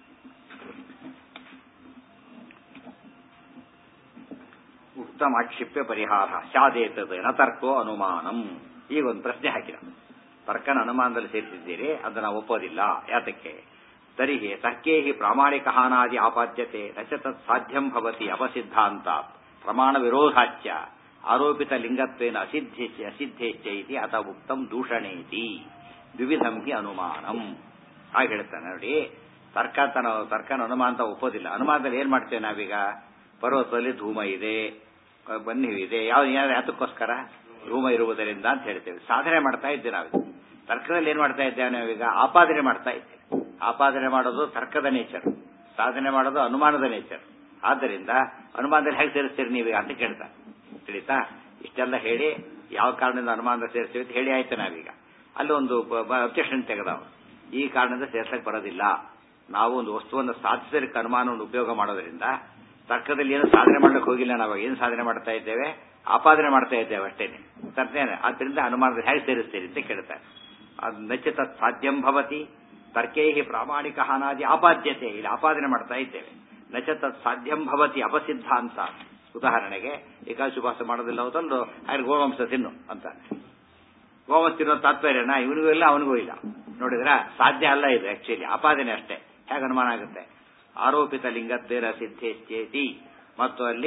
ಉತ್ತಮ ಆಕ್ಷಿಪ್ಯ ಪರಿಹಾರ ಸ್ಯಾದೇತದ ನ ತರ್ಕೋ ಅನುಮಾನಂ ಈಗ ಒಂದು ಪ್ರಶ್ನೆ ಹಾಕಿದ ತರ್ಕನ ಅನುಮಾನದಲ್ಲಿ ಸೇರಿಸಿದ್ದೀರಿ ಅದನ್ನ ಒಪ್ಪೋದಿಲ್ಲ ಯಾತಕ್ಕೆ ತರಿಗೆ ತರ್ಕೇ ಹಿ ಪ್ರಾಮಾಣಿಕ ಹಾನಾದಿ ಆಪಾದ್ಯತೆ ನಚ ತತ್ ಸಾಧ್ಯಂ ಭವತಿ ಅಪಸಿದ್ಧಾಂತ ಪ್ರಮಾಣ ವಿರೋಧಾಚ್ಯ ಆರೋಪಿತ ಲಿಂಗತ್ವೇನ ಅಸಿದ್ಧೇಚ್ಛ ಅಸಿದ್ಧೇಚ್ಛ ಇತಿ ಅಥ ಉಕ್ತಂ ದೂಷಣೇತಿ ದ್ವಿವಿಧಂ ಹಿ ಅನುಮಾನಂ ಹಾಗೆ ಹೇಳ್ತಾನೆ ನೋಡಿ ತರ್ಕ ಅಂತ ನಾವು ತರ್ಕನ ಅನುಮಾನ ಅಂತ ಒಪ್ಪೋದಿಲ್ಲ ಅನುಮಾನದಲ್ಲಿ ಏನ್ ಮಾಡ್ತೇವೆ ನಾವೀಗ ಪರ್ವತದಲ್ಲಿ ಧೂಮ ಇದೆ ಬನ್ನಿ ಇದೆ ಯಾವ ಯಾತಕ್ಕೋಸ್ಕರ ಧೂಮ ಇರುವುದರಿಂದ ಅಂತ ಹೇಳ್ತೇವೆ ಸಾಧನೆ ಮಾಡ್ತಾ ಇದ್ದೇವೆ ನಾವು ತರ್ಕದಲ್ಲಿ ಏನ್ ಮಾಡ್ತಾ ಇದ್ದೇವೆ ನಾವೀಗ ಆಪಾದನೆ ಮಾಡ್ತಾ ಇದ್ದೇವೆ ಆಪಾದನೆ ಮಾಡೋದು ತರ್ಕದ ನೇಚರ್ ಸಾಧನೆ ಮಾಡೋದು ಅನುಮಾನದ ನೇಚರ್ ಆದ್ದರಿಂದ ಅನುಮಾನದಲ್ಲಿ ಹೇಗೆ ಸೇರಿಸ್ತೀರಿ ನೀವೀಗ ಅಂತ ಕೇಳ್ತಾ ತಿಳಿತಾ ಇಷ್ಟೆಲ್ಲ ಹೇಳಿ ಯಾವ ಕಾರಣದಿಂದ ಅನುಮಾನದ ಸೇರಿಸ್ತೀವಿ ಅಂತ ಹೇಳಿ ಆಯ್ತು ನಾವೀಗ ಅಲ್ಲಿ ಒಂದು ಅಬ್ಜೆಕ್ಷನ್ ತೆಗೆದವ ಈ ಕಾರಣದಿಂದ ಸೇರ್ಸಕ್ ಬರೋದಿಲ್ಲ ನಾವು ಒಂದು ವಸ್ತುವನ್ನು ಸಾಧಿಸಲಿಕ್ಕೆ ಅನುಮಾನವನ್ನು ಉಪಯೋಗ ಮಾಡೋದ್ರಿಂದ ತರ್ಕದಲ್ಲಿ ಏನು ಸಾಧನೆ ಮಾಡಕ್ಕೆ ಹೋಗಿಲ್ಲ ನಾವು ಏನು ಸಾಧನೆ ಮಾಡ್ತಾ ಇದ್ದೇವೆ ಆಪಾದನೆ ಮಾಡ್ತಾ ಇದ್ದೇವೆ ಅಷ್ಟೇನೆ ತರ್ತೇನೆ ಆದ್ರಿಂದ ಅನುಮಾನದಲ್ಲಿ ಹೇಗೆ ಸೇರಿಸ್ತೀರಿ ಅಂತ ಕೇಳ್ತಾರೆ ಅದು ನಚಿತ ಸಾಧ್ಯಂ ಭವತಿ ತರ್ಕೇ ಪ್ರಾಮಾಣಿಕ ಹಾನಾದಿ ಆಪಾದ್ಯತೆ ಇಲ್ಲಿ ಆಪಾದನೆ ಮಾಡ್ತಾ ಇದ್ದೇವೆ ನಚ ತತ್ ಸಾಧ್ಯಂ ಭವತಿ ಅಪಸಿದ್ಧಾಂತ ಉದಾಹರಣೆಗೆ ಏಕಾಶುಭಾಸ ಮಾಡೋದಿಲ್ಲ ಹೌದಲ್ದು ಹಾಗೆ ಗೋವಂಶ ತಿನ್ನು ಅಂತ ಗೋವಂಶ ತಿನ್ನೋ ತಾತ್ಪರ್ಯನ ಇವನಿಗೂ ಇಲ್ಲ ಅವನಿಗೂ ಇಲ್ಲ ನೋಡಿದ್ರ ಸಾಧ್ಯ ಅಲ್ಲ ಇದು ಆಕ್ಚುಲಿ ಆಪಾದನೆ ಅಷ್ಟೇ ಹೇಗೆ ಅನುಮಾನ ಆಗುತ್ತೆ ಆರೋಪಿತ ಲಿಂಗತ್ವೇನ ಸಿದ್ಧೇಶ್ಚೇತಿ ಮತ್ತು ಅಲ್ಲಿ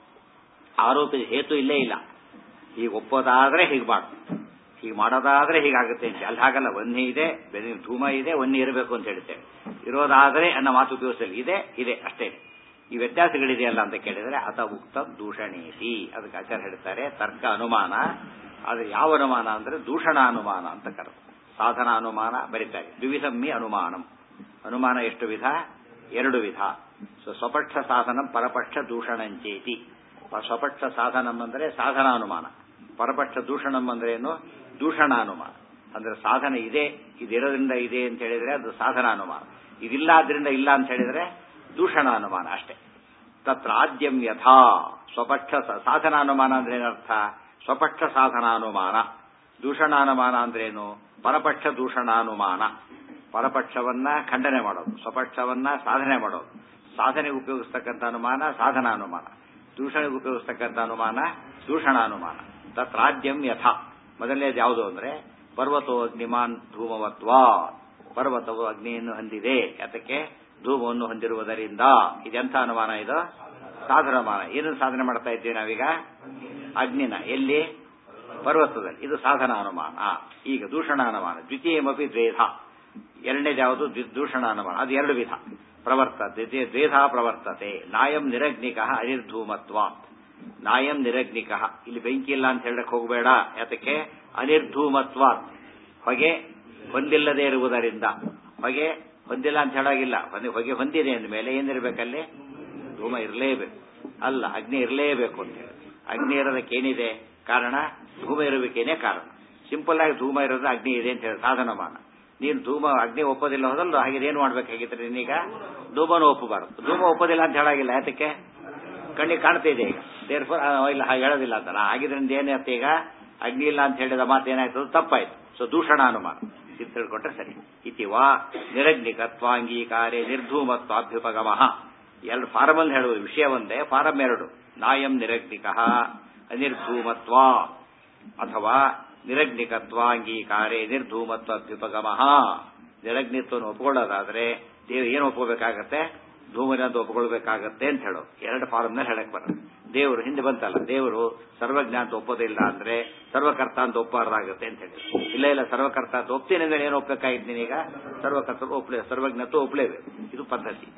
ಆರೋಪಿತ ಹೇತು ಇಲ್ಲೇ ಇಲ್ಲ ಈಗ ಒಪ್ಪೋದಾದ್ರೆ ಹೀಗೆ ಮಾಡು ಹೀಗೆ ಮಾಡೋದಾದ್ರೆ ಹೀಗಾಗುತ್ತೆ ಅಂತ ಅಲ್ಲಿ ಹಾಗಲ್ಲ ಒನ್ನಿ ಇದೆ ಬೆನ್ನಿನ ಧೂಮ ಇದೆ ಒನ್ನಿ ಇರಬೇಕು ಅಂತ ಹೇಳ್ತೇವೆ ಇರೋದಾದ್ರೆ ಅನ್ನೋ ಮಾತು ಉಪಯೋಗಿಸಲಿ ಇದೆ ಇದೆ ಅಷ್ಟೇ ಈ ವ್ಯತ್ಯಾಸಗಳಿದೆಯಲ್ಲ ಅಂತ ಕೇಳಿದ್ರೆ ಅಥ ಉಕ್ತ ದೂಷಣೀತಿ ಅದಕ್ಕೆ ಆಚಾರ್ಯ ಹೇಳ್ತಾರೆ ತರ್ಕ ಅನುಮಾನ ಆದ್ರೆ ಯಾವ ಅನುಮಾನ ಅಂದ್ರೆ ದೂಷಣ ಅನುಮಾನ ಅಂತ ಕರೆದು ಸಾಧನ ಅನುಮಾನ ಬರೀತಾರೆ ದ್ವಿವಿಧಮ್ಮಿ ಅನುಮಾನಂ ಅನುಮಾನ ಎಷ್ಟು ವಿಧ ಎರಡು ವಿಧ ಸೊ ಸ್ವಪಕ್ಷ ಸಾಧನಂ ಪರಪಕ್ಷ ದೂಷಣಂಚೇತಿ ಸ್ವಪಕ್ಷ ಸಾಧನಂ ಅಂದ್ರೆ ಸಾಧನ ಅನುಮಾನ ಪರಪಕ್ಷ ದೂಷಣಂ ಅಂದ್ರೆ ಏನು ದೂಷಣ ಅನುಮಾನ ಅಂದ್ರೆ ಸಾಧನ ಇದೆ ಇದಿರೋದ್ರಿಂದ ಇದೆ ಅಂತ ಹೇಳಿದ್ರೆ ಅದು ಸಾಧನ ಅನುಮಾನ ಇದಿಲ್ಲ ಆದ್ರಿಂದ ಇಲ್ಲ ಅಂತ ಹೇಳಿದ್ರೆ ದೂಷಣ ಅನುಮಾನ ಅಷ್ಟೇ ತತ್ರ ಆದ್ಯಂ ಯಥಾ ಸ್ವಪಕ್ಷ ಸಾಧನ ಅನುಮಾನ ಅಂದ್ರೆ ಏನರ್ಥ ಸ್ವಪಕ್ಷ ಸಾಧನಾನುಮಾನ ದೂಷಣಾನುಮಾನ ಅಂದ್ರೇನು ಪರಪಕ್ಷ ದೂಷಣಾನುಮಾನ ಪರಪಕ್ಷವನ್ನ ಖಂಡನೆ ಮಾಡೋದು ಸ್ವಪಕ್ಷವನ್ನ ಸಾಧನೆ ಮಾಡೋದು ಸಾಧನೆಗೆ ಉಪಯೋಗಿಸ್ತಕ್ಕಂಥ ಅನುಮಾನ ಸಾಧನ ಅನುಮಾನ ದೂಷಣೆಗೆ ಉಪಯೋಗಿಸ್ತಕ್ಕಂಥ ಅನುಮಾನ ದೂಷಣ ಅನುಮಾನ ತತ್ರಾದ್ಯಂ ಯಥ ಮೊದಲನೇದು ಯಾವುದು ಅಂದ್ರೆ ಪರ್ವತೋ ಅಗ್ನಿಮಾನ್ ಧೂಮವತ್ವ ಪರ್ವತವು ಅಗ್ನಿಯನ್ನು ಹೊಂದಿದೆ ಅದಕ್ಕೆ ಧೂಮವನ್ನು ಹೊಂದಿರುವುದರಿಂದ ಇದೆಂಥ ಅನುಮಾನ ಇದು ಸಾಧನಮಾನ ಏನನ್ನು ಸಾಧನೆ ಮಾಡ್ತಾ ಇದ್ದೀವಿ ನಾವೀಗ ಅಗ್ನಿನ ಎಲ್ಲಿ ಪರ್ವತದಲ್ಲಿ ಇದು ಸಾಧನ ಅನುಮಾನ ಈಗ ದೂಷಣ ಅನುಮಾನ ದ್ವಿತೀಯಮಪಿ ದ್ವೇಧ ಎರಡನೇದು ಯಾವುದು ದೂಷಣ ಅನುಮಾನ ಅದು ಎರಡು ವಿಧ ಪ್ರವರ್ತತೆ ದ್ವೇಧ ಪ್ರವರ್ತತೆ ನಾಯಂ ನಿರಗ್ನಿಕ ಅನಿರ್ಧೂಮತ್ವ ನಾಯಂ ನಿರಗ್ನಿಕ ಇಲ್ಲಿ ಬೆಂಕಿ ಇಲ್ಲ ಅಂತ ಹೇಳಕ್ ಹೋಗಬೇಡ ಯಾತಕ್ಕೆ ಅನಿರ್ಧೂಮತ್ವ ಹೊಗೆ ಹೊಂದಿಲ್ಲದೆ ಇರುವುದರಿಂದ ಹೊಗೆ ಹೊಂದಿಲ್ಲ ಅಂತ ಹೇಳಾಗಿಲ್ಲ ಹೊಗೆ ಹೊಂದಿದೆ ಅಂದ ಮೇಲೆ ಏನಿರ್ಬೇಕಲ್ಲಿ ಧೂಮ ಇರಲೇಬೇಕು ಅಲ್ಲ ಅಗ್ನಿ ಇರಲೇಬೇಕು ಅಂತ ಹೇಳಿ ಅಗ್ನಿ ಇರೋದಕ್ಕೆ ಏನಿದೆ ಕಾರಣ ಧೂಮ ಇರುವಿಕೇನೆ ಕಾರಣ ಸಿಂಪಲ್ ಆಗಿ ಧೂಮ ಇರೋದು ಅಗ್ನಿ ಇದೆ ಅಂತ ಹೇಳಿ ಸಾಧನಮಾನ ನೀನು ಧೂಮ ಅಗ್ನಿ ಒಪ್ಪೋದಿಲ್ಲ ಹೋದಲ್ಲ ಹಾಗೆ ಏನು ಮಾಡ್ಬೇಕಾಗಿತ್ತು ನೀನೀಗ ಧೂಮನ ಒಪ್ಪಬಾರದು ಧೂಮ ಒಪ್ಪೋದಿಲ್ಲ ಅಂತ ಹೇಳಾಗಿಲ್ಲ ಯಾತಕ್ಕೆ ಕಣ್ಣಿಗೆ ಕಾಣ್ತಾ ಇದೆ ಈಗ ದೇರ್ಫೋರ್ ಇಲ್ಲ ಹಾಗೆ ಹೇಳೋದಿಲ್ಲ ಅಂತ ಆಗಿದ್ರಿಂದ ಏನಾಯ್ತು ಈಗ ಅಗ್ನಿ ಇಲ್ಲ ಅಂತ ಹೇಳಿದ ಮಾತು ಏನಾಯ್ತು ತಪ್ಪಾಯ್ತು ಸೊ ದೂಷಣ ಅನುಮಾನ ಇದು ತಿಳ್ಕೊಂಡ್ರೆ ಸರಿ ಇತಿವಾ ನಿರಗ್ನಿಕತ್ವಾಂಗೀಕಾರೇ ನಿರ್ಧೂಮತ್ವಾಭ್ಯುಪಗಮ ಎರಡು ಫಾರಮಲ್ಲಿ ಹೇಳುವ ವಿಷಯ ಒಂದೇ ಫಾರಂ ಎರಡು ನಾಯಂ ನಿರಗ್ನಿಕ ಅನಿರ್ಧೂಮತ್ವ ಅಥವಾ ನಿರಗ್ನಿಕತ್ವ ಅಂಗೀಕಾರೇ ನಿರ್ಧೂಮತ್ವ ಅಭ್ಯುಪಗಮ ನಿರಗ್ನಿತ್ವವನ್ನು ಒಪ್ಕೊಳ್ಳೋದಾದ್ರೆ ದೇವ್ ಏನು ಒಪ್ಕೋಬೇಕಾಗತ್ತೆ ಧೂಮನ ಅಂತ ಒಪ್ಕೊಳ್ಬೇಕಾಗತ್ತೆ ಅಂತ ಹೇಳೋ ಎರಡು ಫಾರಮ್ನಲ್ಲಿ ಹೇಳಕ್ ಬರೋದು ದೇವರು ಹಿಂದೆ ಬಂತಲ್ಲ ದೇವರು ಸರ್ವಜ್ಞ ಅಂತ ಒಪ್ಪೋದಿಲ್ಲ ಅಂದ್ರೆ ಸರ್ವಕರ್ತ ಅಂತ ಒಪ್ಪಬಾರ್ದಾಗತ್ತೆ ಅಂತ ಹೇಳಿ ಇಲ್ಲ ಇಲ್ಲ ಸರ್ವಕರ್ತ ಅಂತ ಒಪ್ತೀನಿ ಅಂದ್ರೆ ಏನು ಒಪ್ಪಬೇಕಾಗಿತ್ತು ನೀನೀಗ ಸರ್ವಕರ್ತ ಒಪ್ಲೇ ಸರ್ವಜ್ಞತ್ವ ಒಪ್ಲೇಬೇಕು ಇದು ಪದ್ಧತಿ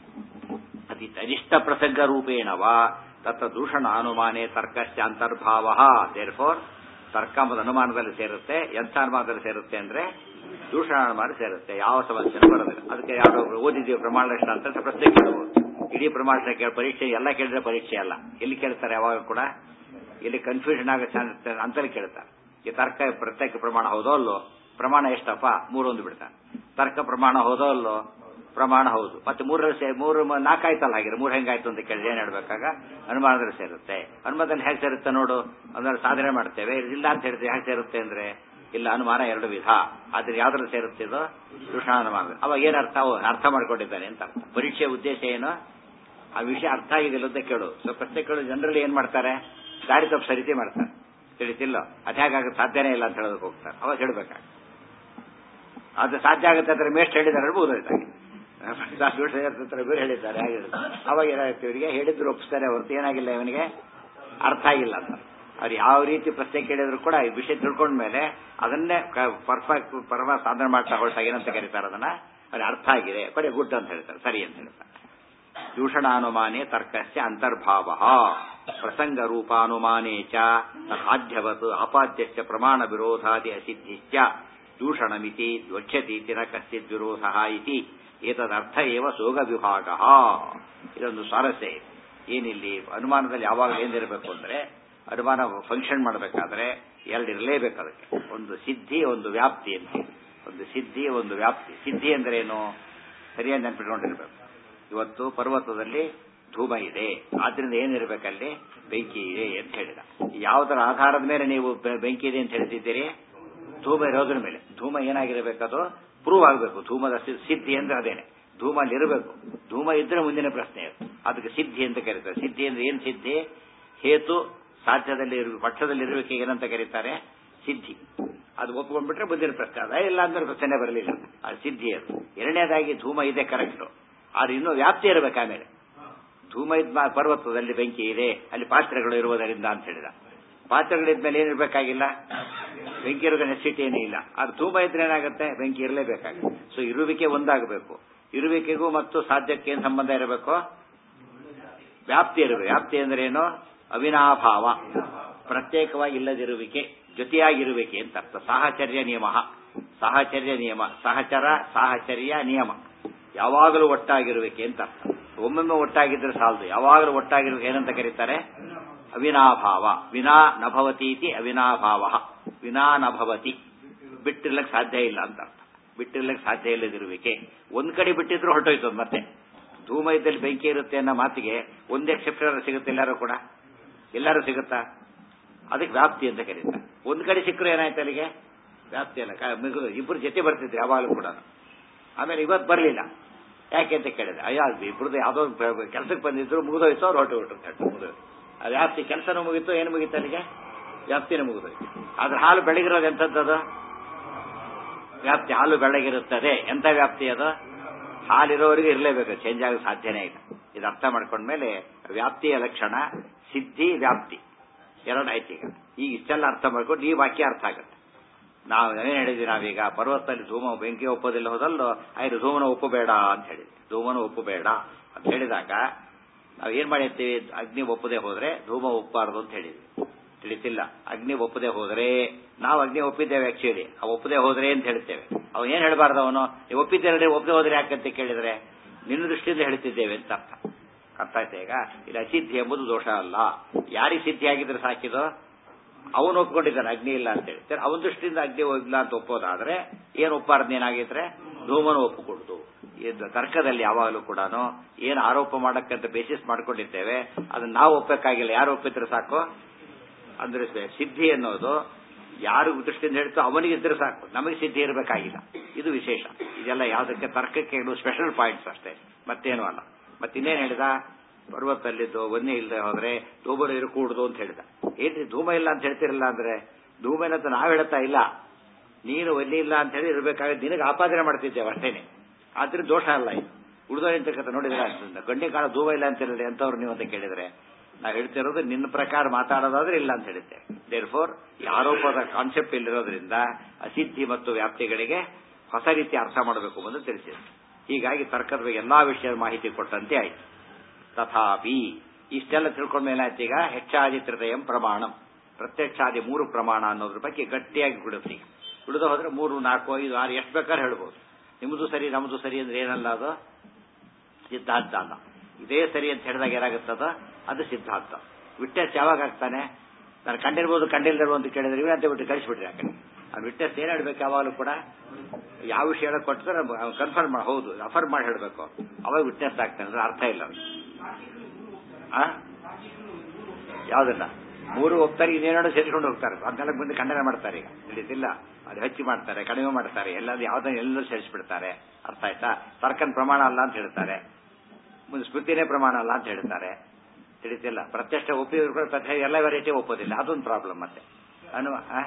ಅತಿ ಅನಿಷ್ಟ ಪ್ರಸಂಗ ರೂಪೇಣವಾ ತತ್ತ ದೂಷಣ ಅನುಮಾನೇ ತರ್ಕಶ್ಚ ಅಂತರ್ಭಾವ ದೇರ್ ಫೋರ್ ತರ್ಕ ಮತ್ತು ಅನುಮಾನದಲ್ಲಿ ಸೇರುತ್ತೆ ಎಂಥ ಅನುಮಾನದಲ್ಲಿ ಸೇರುತ್ತೆ ಅಂದ್ರೆ ದೂಷಣ ಅನುಮಾನ ಸೇರುತ್ತೆ ಯಾವ ಸಮಸ್ಯೆನೂ ಬರೋದಿಲ್ಲ ಅದಕ್ಕೆ ಯಾರೋ ಓದಿದ್ದೀವಿ ಪ್ರಮಾಣ ಲಕ್ಷಣ ಅಂತ ಪ್ರಶ್ನೆ ಕೇಳಬಹುದು ಇಡೀ ಪ್ರಮಾಣ ಕೇಳ ಪರೀಕ್ಷೆ ಎಲ್ಲ ಕೇಳಿದ್ರೆ ಪರೀಕ್ಷೆ ಅಲ್ಲ ಎಲ್ಲಿ ಕೇಳ್ತಾರೆ ಯಾವಾಗ ಕೂಡ ಇಲ್ಲಿ ಕನ್ಫ್ಯೂಷನ್ ಆಗೋ ಚಾನ್ಸ್ ಅಂತಲೇ ಕೇಳ್ತಾರೆ ಈ ತರ್ಕ ಪ್ರತ್ಯೇಕ ಪ್ರಮಾಣ ಹೌದೋ ಅಲ್ಲೋ ಪ್ರಮಾಣ ಎಷ್ಟಪ್ಪ ಮೂರೊಂದು ಬಿಡ್ತಾನೆ ತರ್ಕ ಪ್ರಮಾಣ ಹೌದೋ ಅಲ್ಲೋ ಪ್ರಮಾಣ ಹೌದು ಮತ್ತೆ ಮೂರಲ್ಲಿ ಸೇ ಮೂರು ನಾಲ್ಕಾಯ್ತಲ್ಲ ಹಾಗೆ ಮೂರು ಹೆಂಗಾಯ್ತು ಅಂತ ಕೇಳಿದ್ರೆ ಏನ್ ಹೇಳ್ಬೇಕಾಗ ಅನುಮಾನದಲ್ಲಿ ಸೇರುತ್ತೆ ಅನುಮಾನದಲ್ಲಿ ಹೇಗೆ ಸೇರುತ್ತೆ ನೋಡು ಅಂದ್ರೆ ಸಾಧನೆ ಮಾಡ್ತೇವೆ ಇಲ್ಲ ಅಂತ ಹೇಳ್ತೇವೆ ಹೇಗೆ ಸೇರುತ್ತೆ ಅಂದ್ರೆ ಇಲ್ಲ ಅನುಮಾನ ಎರಡು ವಿಧ ಆದ್ರೆ ಯಾವ್ದ್ರಲ್ಲಿ ಸೇರುತ್ತೆ ಇದು ಅನುಮಾನ ಅವಾಗ ಏನರ್ಥ ಅರ್ಥ ಮಾಡ್ಕೊಂಡಿದ್ದಾನೆ ಅಂತ ಅರ್ಥ ಪರೀಕ್ಷೆ ಉದ್ದೇಶ ಏನು ಆ ವಿಷಯ ಅರ್ಥ ಆಗಿದಿಲ್ಲ ಅಂತ ಕೇಳು ಸೊ ಪ್ರಶ್ನೆ ಕೇಳು ಜನರಲ್ಲಿ ಏನ್ ಮಾಡ್ತಾರೆ ದಾರಿ ತಪ್ಪು ಸರಿತಿ ಮಾಡ್ತಾರೆ ತಿಳಿತಿಲ್ಲ ಅದು ಹೇಗಾಗುತ್ತೆ ಸಾಧ್ಯನೇ ಇಲ್ಲ ಅಂತ ಹೇಳೋದಕ್ಕೆ ಹೋಗ್ತಾರೆ ಅವಾಗ ಹೇಳ್ಬೇಕಾಗ ಅದು ಸಾಧ್ಯ ಆಗುತ್ತೆ ಅಂದ್ರೆ ಮೇಸ್ಟ್ ಹೇಳಿದ್ದಾರೆ ಹೇಳ್ಬೋದಾಗಿ ಬೇರೆ ಹೇಳಿದ್ದಾರೆ ಅವಾಗ ಏನಾಗುತ್ತೆ ಇವರಿಗೆ ಹೇಳಿದ್ರು ಒಪ್ಪಿಸ್ತಾರೆ ಹೊರತು ಏನಾಗಿಲ್ಲ ಇವನಿಗೆ ಅರ್ಥ ಆಗಿಲ್ಲ ಅಂತ ಅವ್ರು ಯಾವ ರೀತಿ ಪ್ರಶ್ನೆ ಕೇಳಿದ್ರು ಕೂಡ ಈ ವಿಷಯ ತಿಳ್ಕೊಂಡ್ಮೇಲೆ ಅದನ್ನೇ ಪರ್ಫೆಕ್ಟ್ ಪರಮ ಸಾಧನೆ ಮಾಡ್ತಾ ಹೊರಟಾಗ ಏನಂತ ಕರೀತಾರೆ ಅದನ್ನ ಅವ್ರಿಗೆ ಅರ್ಥ ಆಗಿದೆ ಕೊಡೆ ಗುಡ್ ಅಂತ ಹೇಳ್ತಾರೆ ಸರಿ ಅಂತ ಹೇಳ್ತಾರೆ ದೂಷಣಾನುಮಾನೇ ತರ್ಕಸ್ಯ ಅಂತರ್ಭಾವ ಪ್ರಸಂಗ ರೂಪಾನುಮಾನೇ ಚ ಸಾಧ್ಯವತ್ ಅಪಾದ್ಯಸ್ಯ ಪ್ರಮಾಣ ವಿರೋಧಾದಿ ಅಸಿದ್ಧಿಶ್ಚ ದೂಷಣಮಿತಿ ವಕ್ಷ್ಯತೀತಿ ನ ಕಶ್ಚಿತ್ ವಿರೋಧ ಇತಿ ಏತದರ್ಥ ಏವ ಸೋಗ ವಿಭಾಗ ಇದೊಂದು ಸ್ವಾರಸ್ಯ ಇದೆ ಏನಿಲ್ಲಿ ಅನುಮಾನದಲ್ಲಿ ಯಾವಾಗ ಏನಿರಬೇಕು ಅಂದ್ರೆ ಅನುಮಾನ ಫಂಕ್ಷನ್ ಮಾಡಬೇಕಾದ್ರೆ ಎರಡು ಇರಲೇಬೇಕು ಅದಕ್ಕೆ ಒಂದು ಸಿದ್ಧಿ ಒಂದು ವ್ಯಾಪ್ತಿ ಅಂತ ಒಂದು ಸಿದ್ಧಿ ಒಂದು ವ್ಯಾಪ್ತಿ ಸಿದ್ಧಿ ಅಂದ್ರೆ ಏನು ಸರಿಯಾಗಿ ನೆನ್ಪಿಟ್ಕೊಂಡಿರ್ಬೇಕು ಇವತ್ತು ಪರ್ವತದಲ್ಲಿ ಧೂಮ ಇದೆ ಆದ್ರಿಂದ ಏನಿರಬೇಕಲ್ಲಿ ಬೆಂಕಿ ಇದೆ ಅಂತ ಹೇಳಿದ ಯಾವುದರ ಆಧಾರದ ಮೇಲೆ ನೀವು ಬೆಂಕಿ ಇದೆ ಅಂತ ಹೇಳ್ತಿದ್ದೀರಿ ಧೂಮ ಇರೋದ್ರ ಮೇಲೆ ಧೂಮ ಏನಾಗಿರಬೇಕದು ಪ್ರೂವ್ ಆಗಬೇಕು ಧೂಮದ ಸಿದ್ಧಿ ಅಂದ್ರೆ ಅದೇನೆ ಧೂಮ ಅಲ್ಲಿ ಇರಬೇಕು ಧೂಮ ಇದ್ರೆ ಮುಂದಿನ ಪ್ರಶ್ನೆ ಅದಕ್ಕೆ ಸಿದ್ಧಿ ಅಂತ ಕರೀತಾರೆ ಸಿದ್ಧಿ ಅಂದ್ರೆ ಏನ್ ಸಿದ್ಧಿ ಹೇತು ಸಾಧ್ಯದಲ್ಲಿ ಪಕ್ಷದಲ್ಲಿ ಇರಬೇಕು ಏನಂತ ಕರೀತಾರೆ ಸಿದ್ಧಿ ಅದು ಒಪ್ಕೊಂಡ್ಬಿಟ್ರೆ ಮುಂದಿನ ಪ್ರಶ್ನೆ ಅದ ಇಲ್ಲ ಅಂದ್ರೆ ಪ್ರಶ್ನೆ ಬರಲಿಲ್ಲ ಅದು ಸಿದ್ಧಿ ಅದು ಎರಡನೇದಾಗಿ ಧೂಮ ಇದೆ ಕರೆಕ್ಟ್ ಆದ್ರೆ ಇನ್ನೂ ವ್ಯಾಪ್ತಿ ಇರಬೇಕು ಆಮೇಲೆ ಧೂಮ ಇದ್ದ ಪರ್ವತದಲ್ಲಿ ಬೆಂಕಿ ಇದೆ ಅಲ್ಲಿ ಪಾತ್ರೆಗಳು ಇರುವುದರಿಂದ ಅಂತ ಹೇಳಿದ ಪಾತ್ರೆಗಳಿದ್ಮೇಲೆ ಏನಿರ್ಬೇಕಾಗಿಲ್ಲ ಬೆಂಕಿ ಇರೋ ನೆಸಿಟಿ ಏನೇ ಇಲ್ಲ ಅದು ಧೂಮ ಇದ್ರೆ ಏನಾಗುತ್ತೆ ಬೆಂಕಿ ಇರಲೇಬೇಕಾಗುತ್ತೆ ಸೊ ಇರುವಿಕೆ ಒಂದಾಗಬೇಕು ಇರುವಿಕೆಗೂ ಮತ್ತು ಸಾಧ್ಯಕ್ಕೆ ಏನು ಸಂಬಂಧ ಇರಬೇಕು ವ್ಯಾಪ್ತಿ ಇರಬೇಕು ವ್ಯಾಪ್ತಿ ಅಂದ್ರೆ ಏನು ಅವಿನಾಭಾವ ಪ್ರತ್ಯೇಕವಾಗಿ ಇಲ್ಲದಿರುವಿಕೆ ಜೊತೆಯಾಗಿರುವಿಕೆ ಅಂತ ಅರ್ಥ ಸಾಹಚರ್ಯ ನಿಯಮ ಸಾಹಚರ್ಯ ನಿಯಮ ಸಹಚರ ಸಾಹಚರ್ಯ ನಿಯಮ ಯಾವಾಗಲೂ ಒಟ್ಟಾಗಿರುವಿಕೆ ಅಂತ ಅರ್ಥ ಒಮ್ಮೊಮ್ಮೆ ಒಟ್ಟಾಗಿದ್ರೆ ಸಾಲದು ಯಾವಾಗಲೂ ಒಟ್ಟಾಗಿರುವಿಕೆ ಏನಂತ ಕರೀತಾರೆ ಅವಿನಾಭಾವ ವಿನಾ ನಭವತೀತಿ ಅವಿನಾಭಾವ ವಿನಾ ನಭವತಿ ಬಿಟ್ಟಿರ್ಲಕ್ಕೆ ಸಾಧ್ಯ ಇಲ್ಲ ಅಂತ ಅರ್ಥ ಬಿಟ್ಟಿರ್ಲಕ್ಕೆ ಸಾಧ್ಯ ಇಲ್ಲದಿರುವಿಕೆ ಒಂದ್ ಕಡೆ ಬಿಟ್ಟಿದ್ರು ಹೊರಟೋಯ್ತು ಮತ್ತೆ ಧೂಮ ಇದ್ದಲ್ಲಿ ಬೆಂಕಿ ಇರುತ್ತೆ ಅನ್ನೋ ಮಾತಿಗೆ ಒಂದೇ ಎಕ್ಸೆಪ್ಷನ್ ಸಿಗುತ್ತೆ ಎಲ್ಲರೂ ಕೂಡ ಎಲ್ಲರೂ ಸಿಗುತ್ತಾ ಅದಕ್ಕೆ ವ್ಯಾಪ್ತಿ ಅಂತ ಕರೀತಾರೆ ಒಂದ್ ಕಡೆ ಸಿಕ್ಕರು ಏನಾಯ್ತು ಅಲ್ಲಿಗೆ ವ್ಯಾಪ್ತಿ ಅಲ್ಲ ಮಿಗುದು ಇಬ್ಬರು ಜೊತೆ ಬರ್ತಿದ್ರು ಯಾವಾಗಲೂ ಕೂಡ ಆಮೇಲೆ ಇವತ್ತು ಬರಲಿಲ್ಲ ಯಾಕೆ ಅಂತ ಕೇಳಿದೆ ಅಯ್ಯೋ ಅದು ಇಬ್ಬರದ್ದು ಯಾವುದೋ ಕೆಲಸಕ್ಕೆ ಬಂದಿದ್ರು ಮುಗಿದೋಯ್ತು ಅವ್ರು ಹೊರಟು ಹೊರಟು ಅಂತ ಮುಗಿದೋಯ್ತು ಅದು ವ್ಯಾಪ್ತಿ ಕೆಲಸನೂ ಮುಗೀತು ಏನು ಮುಗೀತು ಅಲ್ಲಿಗೆ ವ್ಯಾಪ್ತಿನೂ ಮುಗಿದೋಯ್ತು ಆದ್ರೆ ಹಾಲು ಬೆಳಗಿರೋದು ಎಂಥದ್ದು ವ್ಯಾಪ್ತಿ ಹಾಲು ಬೆಳಗಿರುತ್ತದೆ ಎಂಥ ವ್ಯಾಪ್ತಿ ಅದು ಹಾಲಿರೋವರೆಗೆ ಇರಲೇಬೇಕು ಚೇಂಜ್ ಆಗೋ ಸಾಧ್ಯನೇ ಇಲ್ಲ ಇದು ಅರ್ಥ ಮಾಡ್ಕೊಂಡ್ಮೇಲೆ ವ್ಯಾಪ್ತಿಯ ಲಕ್ಷಣ ಸಿದ್ಧಿ ವ್ಯಾಪ್ತಿ ಎರಡು ಆಯ್ತು ಈಗ ಈಗ ಇಷ್ಟೆಲ್ಲ ಅರ್ಥ ಮಾಡ್ಕೊಂಡು ಈ ವಾಕ್ಯ ಅರ್ಥ ಆಗುತ್ತೆ ನಾವು ಏನ್ ಹೇಳಿದ್ವಿ ನಾವೀಗ ಪರ್ವತದಲ್ಲಿ ಧೂಮ ಬೆಂಕಿ ಒಪ್ಪೋದಿಲ್ಲ ಹೋದಲ್ಲೋ ಆಯ್ತು ಧೂಮನ ಒಪ್ಪಬೇಡ ಅಂತ ಹೇಳಿದ್ವಿ ಧೂಮನ ಒಪ್ಪಬೇಡ ಅಂತ ಹೇಳಿದಾಗ ನಾವು ಏನ್ ಮಾಡಿರ್ತೀವಿ ಅಗ್ನಿ ಒಪ್ಪದೆ ಹೋದ್ರೆ ಧೂಮ ಒಪ್ಪಬಾರದು ಅಂತ ಹೇಳಿದ್ವಿ ತಿಳಿತಿಲ್ಲ ಅಗ್ನಿ ಒಪ್ಪದೆ ಹೋದ್ರೆ ನಾವು ಅಗ್ನಿ ಒಪ್ಪಿದ್ದೇವೆ ಆಕ್ಚುಲಿ ಅವ್ ಒಪ್ಪದೆ ಹೋದ್ರೆ ಅಂತ ಹೇಳ್ತೇವೆ ಅವನು ಏನ್ ಹೇಳಬಾರ್ದು ಅವನು ನೀವು ಒಪ್ಪಿದ್ದೇನೆ ಒಪ್ಪದೆ ಹೋದ್ರೆ ಯಾಕಂತ ಕೇಳಿದ್ರೆ ನಿನ್ನ ದೃಷ್ಟಿಯಿಂದ ಹೇಳ್ತಿದ್ದೇವೆ ಅಂತ ಅರ್ಥ ಅರ್ಥ ಆಯ್ತಾ ಈಗ ಇಲ್ಲಿ ಅಸಿದ್ಧಿ ಎಂಬುದು ದೋಷ ಅಲ್ಲ ಯಾರಿಗೆ ಸಿದ್ಧಿ ಆಗಿದ್ರೆ ಸಾಕಿದೋ ಅವನು ಒಪ್ಕೊಂಡಿದ್ದಾನೆ ಅಗ್ನಿ ಇಲ್ಲ ಅಂತ ಹೇಳ್ತಾರೆ ಅವನ ದೃಷ್ಟಿಯಿಂದ ಅಗ್ನಿ ಇಲ್ಲ ಅಂತ ಒಪ್ಪೋದಾದ್ರೆ ಏನ್ ಒಪ್ಪಾರ್ದು ಏನಾಗಿದ್ರೆ ಧೂಮನು ಒಪ್ಪಿಕೊಡುದು ಇದು ತರ್ಕದಲ್ಲಿ ಯಾವಾಗಲೂ ಕೂಡ ಏನು ಆರೋಪ ಮಾಡಕ್ಕಂತ ಬೇಸಿಸ್ ಮಾಡ್ಕೊಂಡಿರ್ತೇವೆ ಅದನ್ನ ನಾವು ಒಪ್ಪಕ್ಕಾಗಿಲ್ಲ ಯಾರು ಒಪ್ಪಿದ್ರೆ ಸಾಕು ಅಂದ್ರೆ ಸಿದ್ಧಿ ಅನ್ನೋದು ಯಾರು ದೃಷ್ಟಿಯಿಂದ ಹೇಳ್ತೋ ಅವನಿಗಿದ್ರೆ ಸಾಕು ನಮಗೆ ಸಿದ್ಧಿ ಇರಬೇಕಾಗಿಲ್ಲ ಇದು ವಿಶೇಷ ಇದೆಲ್ಲ ಯಾವುದಕ್ಕೆ ತರ್ಕಕ್ಕೆ ಸ್ಪೆಷಲ್ ಪಾಯಿಂಟ್ಸ್ ಅಷ್ಟೇ ಮತ್ತೇನು ಅಲ್ಲ ಮತ್ತಿನ್ನೇನು ಹೇಳಿದ ಪರ್ವತದಲ್ಲಿದ್ದು ಒಂದೇ ಇಲ್ಲದೆ ಹೋದ್ರೆ ಧೂಮನ ಇರಕೂಡುದು ಅಂತ ಹೇಳಿದ ಏನ್ರಿ ಧೂಮ ಇಲ್ಲ ಅಂತ ಹೇಳ್ತಿರಲ್ಲ ಅಂದ್ರೆ ಧೂಮ ಇಲ್ಲ ಅಂತ ನಾವು ಹೇಳ್ತಾ ಇಲ್ಲ ನೀನು ಒಲ್ಲಿ ಇಲ್ಲ ಅಂತ ಹೇಳಿ ಇರಬೇಕಾದ್ರೆ ನಿನಗೆ ಆಪಾದನೆ ಮಾಡ್ತಿದ್ದೇವೆ ಅಷ್ಟೇನೆ ಆದ್ರೆ ದೋಷ ಅಲ್ಲ ಇದು ಉಳಿದೋರಿಂತಕ್ಕಂಥ ನೋಡಿದ್ರೆ ಅಷ್ಟರಿಂದ ಗಂಡಿ ಕಾಣ ಧೂಮ ಇಲ್ಲ ಅಂತ ಹೇಳಿದ್ರೆ ಎಂತವ್ರು ನೀವು ಅಂತ ಕೇಳಿದ್ರೆ ನಾವು ಹೇಳ್ತಿರೋದು ನಿನ್ನ ಪ್ರಕಾರ ಮಾತಾಡೋದಾದ್ರೆ ಇಲ್ಲ ಅಂತ ಹೇಳುತ್ತೆ ದೇರ್ ಫೋರ್ ಈ ಆರೋಪದ ಕಾನ್ಸೆಪ್ಟ್ ಇಲ್ಲಿರೋದ್ರಿಂದ ಅಸಿದ್ಧಿ ಮತ್ತು ವ್ಯಾಪ್ತಿಗಳಿಗೆ ಹೊಸ ರೀತಿ ಅರ್ಥ ಮಾಡಬೇಕು ಎಂದು ತಿಳಿಸಿದೆ ಹೀಗಾಗಿ ತರ್ಕದ ಬಗ್ಗೆ ಎಲ್ಲಾ ವಿಷಯದ ಮಾಹಿತಿ ಕೊಟ್ಟಂತೆ ಆಯ್ತು ತಥಾಪಿ ಇಷ್ಟೆಲ್ಲ ತಿಳ್ಕೊಂಡ ಮೇಲೆ ಆಯ್ತು ಈಗ ಹೆಚ್ಚಾದಿ ತೃತಯಂ ಪ್ರಮಾಣಂ ಪ್ರತ್ಯಕ್ಷಾದಿ ಮೂರು ಪ್ರಮಾಣ ಅನ್ನೋದ್ರ ಬಗ್ಗೆ ಗಟ್ಟಿಯಾಗಿ ಬಿಡುತ್ತೆ ಈಗ ಬಿಡದ ಹೋದ್ರೆ ಮೂರು ನಾಲ್ಕು ಐದು ಆರು ಎಷ್ಟು ಬೇಕಾದ್ರೆ ಹೇಳ್ಬೋದು ನಿಮ್ಮದು ಸರಿ ನಮ್ಮದು ಸರಿ ಅಂದ್ರೆ ಏನಲ್ಲ ಅದು ಸಿದ್ಧಾಂತ ಅಲ್ಲ ಇದೇ ಸರಿ ಅಂತ ಹೇಳಿದಾಗ ಏನಾಗುತ್ತದ ಅದು ಸಿದ್ಧಾಂತ ವಿಟ್ನೆಸ್ ಯಾವಾಗ ಆಗ್ತಾನೆ ನಾನು ಕಂಡಿರ್ಬೋದು ಕಂಡಿಲ್ದಿರ್ಬೋದು ಅಂತ ಕೇಳಿದ್ರೆ ಇವೇ ಅಂತ ಬಿಟ್ಟು ಕಳಿಸ್ಬಿಟ್ರಿ ಆ ಕಡೆ ಆ ವಿಟ್ನೆಸ್ ಏನ್ ಹೇಳ್ಬೇಕು ಯಾವಾಗಲೂ ಕೂಡ ಯಾವ ವಿಷಯ ಹೇಳಕ್ ಕೊಟ್ಟರೆ ಕನ್ಫರ್ಮ್ ಮಾಡಿ ಹೌದು ಅಫರ್ ಮಾಡಿ ಹೇಳ್ಬೇಕು ಅವಾಗ ವಿಟ್ನೆಸ್ ಆಗ್ತಾನೆ ಅಂದ್ರೆ ಅರ್ಥ ಇಲ್ಲ ಅವ್ನಿಗೆ. ಆ ಯಾವ್ದನ್ನ ಮೂರು ಹೋಗ್ತಾರೆ ಇನ್ನೇನೋ ಸೇರಿಸ್ಕೊಂಡು ಹೋಗ್ತಾರೆ ಹದಿನಾಲ್ಕು ಮಂದಿ ಖಂಡನೆ ಮಾಡ್ತಾರೆ ಈಗ ತಿಳಿತಿಲ್ಲ ಅದು ಹೆಚ್ಚು ಮಾಡ್ತಾರೆ ಕಡಿಮೆ ಮಾಡ್ತಾರೆ ಎಲ್ಲಾದ್ರು ಯಾವ್ದನ್ನ ಎಲ್ಲರೂ ಸೇರಿಸ್ಬಿಡ್ತಾರೆ ಅರ್ಥ ಆಯ್ತಾ ತರ್ಕನ್ ಪ್ರಮಾಣ ಅಲ್ಲ ಅಂತ ಹೇಳ್ತಾರೆ ಮುಂದೆ ಸ್ಮೃತಿನೇ ಪ್ರಮಾಣ ಅಲ್ಲ ಅಂತ ಹೇಳ್ತಾರೆ ತಿಳಿತಿಲ್ಲ ಪ್ರತ್ಯಕ್ಷ ಒಪ್ಪಿದ್ರು ಕೂಡ ಪ್ರತ್ಯಕ್ಷ ಎಲ್ಲ ವೆರೈಟಿ ಒಪ್ಪೋದಿಲ್ಲ ಅದೊಂದು ಪ್ರಾಬ್ಲಮ್ ಮತ್ತೆ ಅನು ಆ?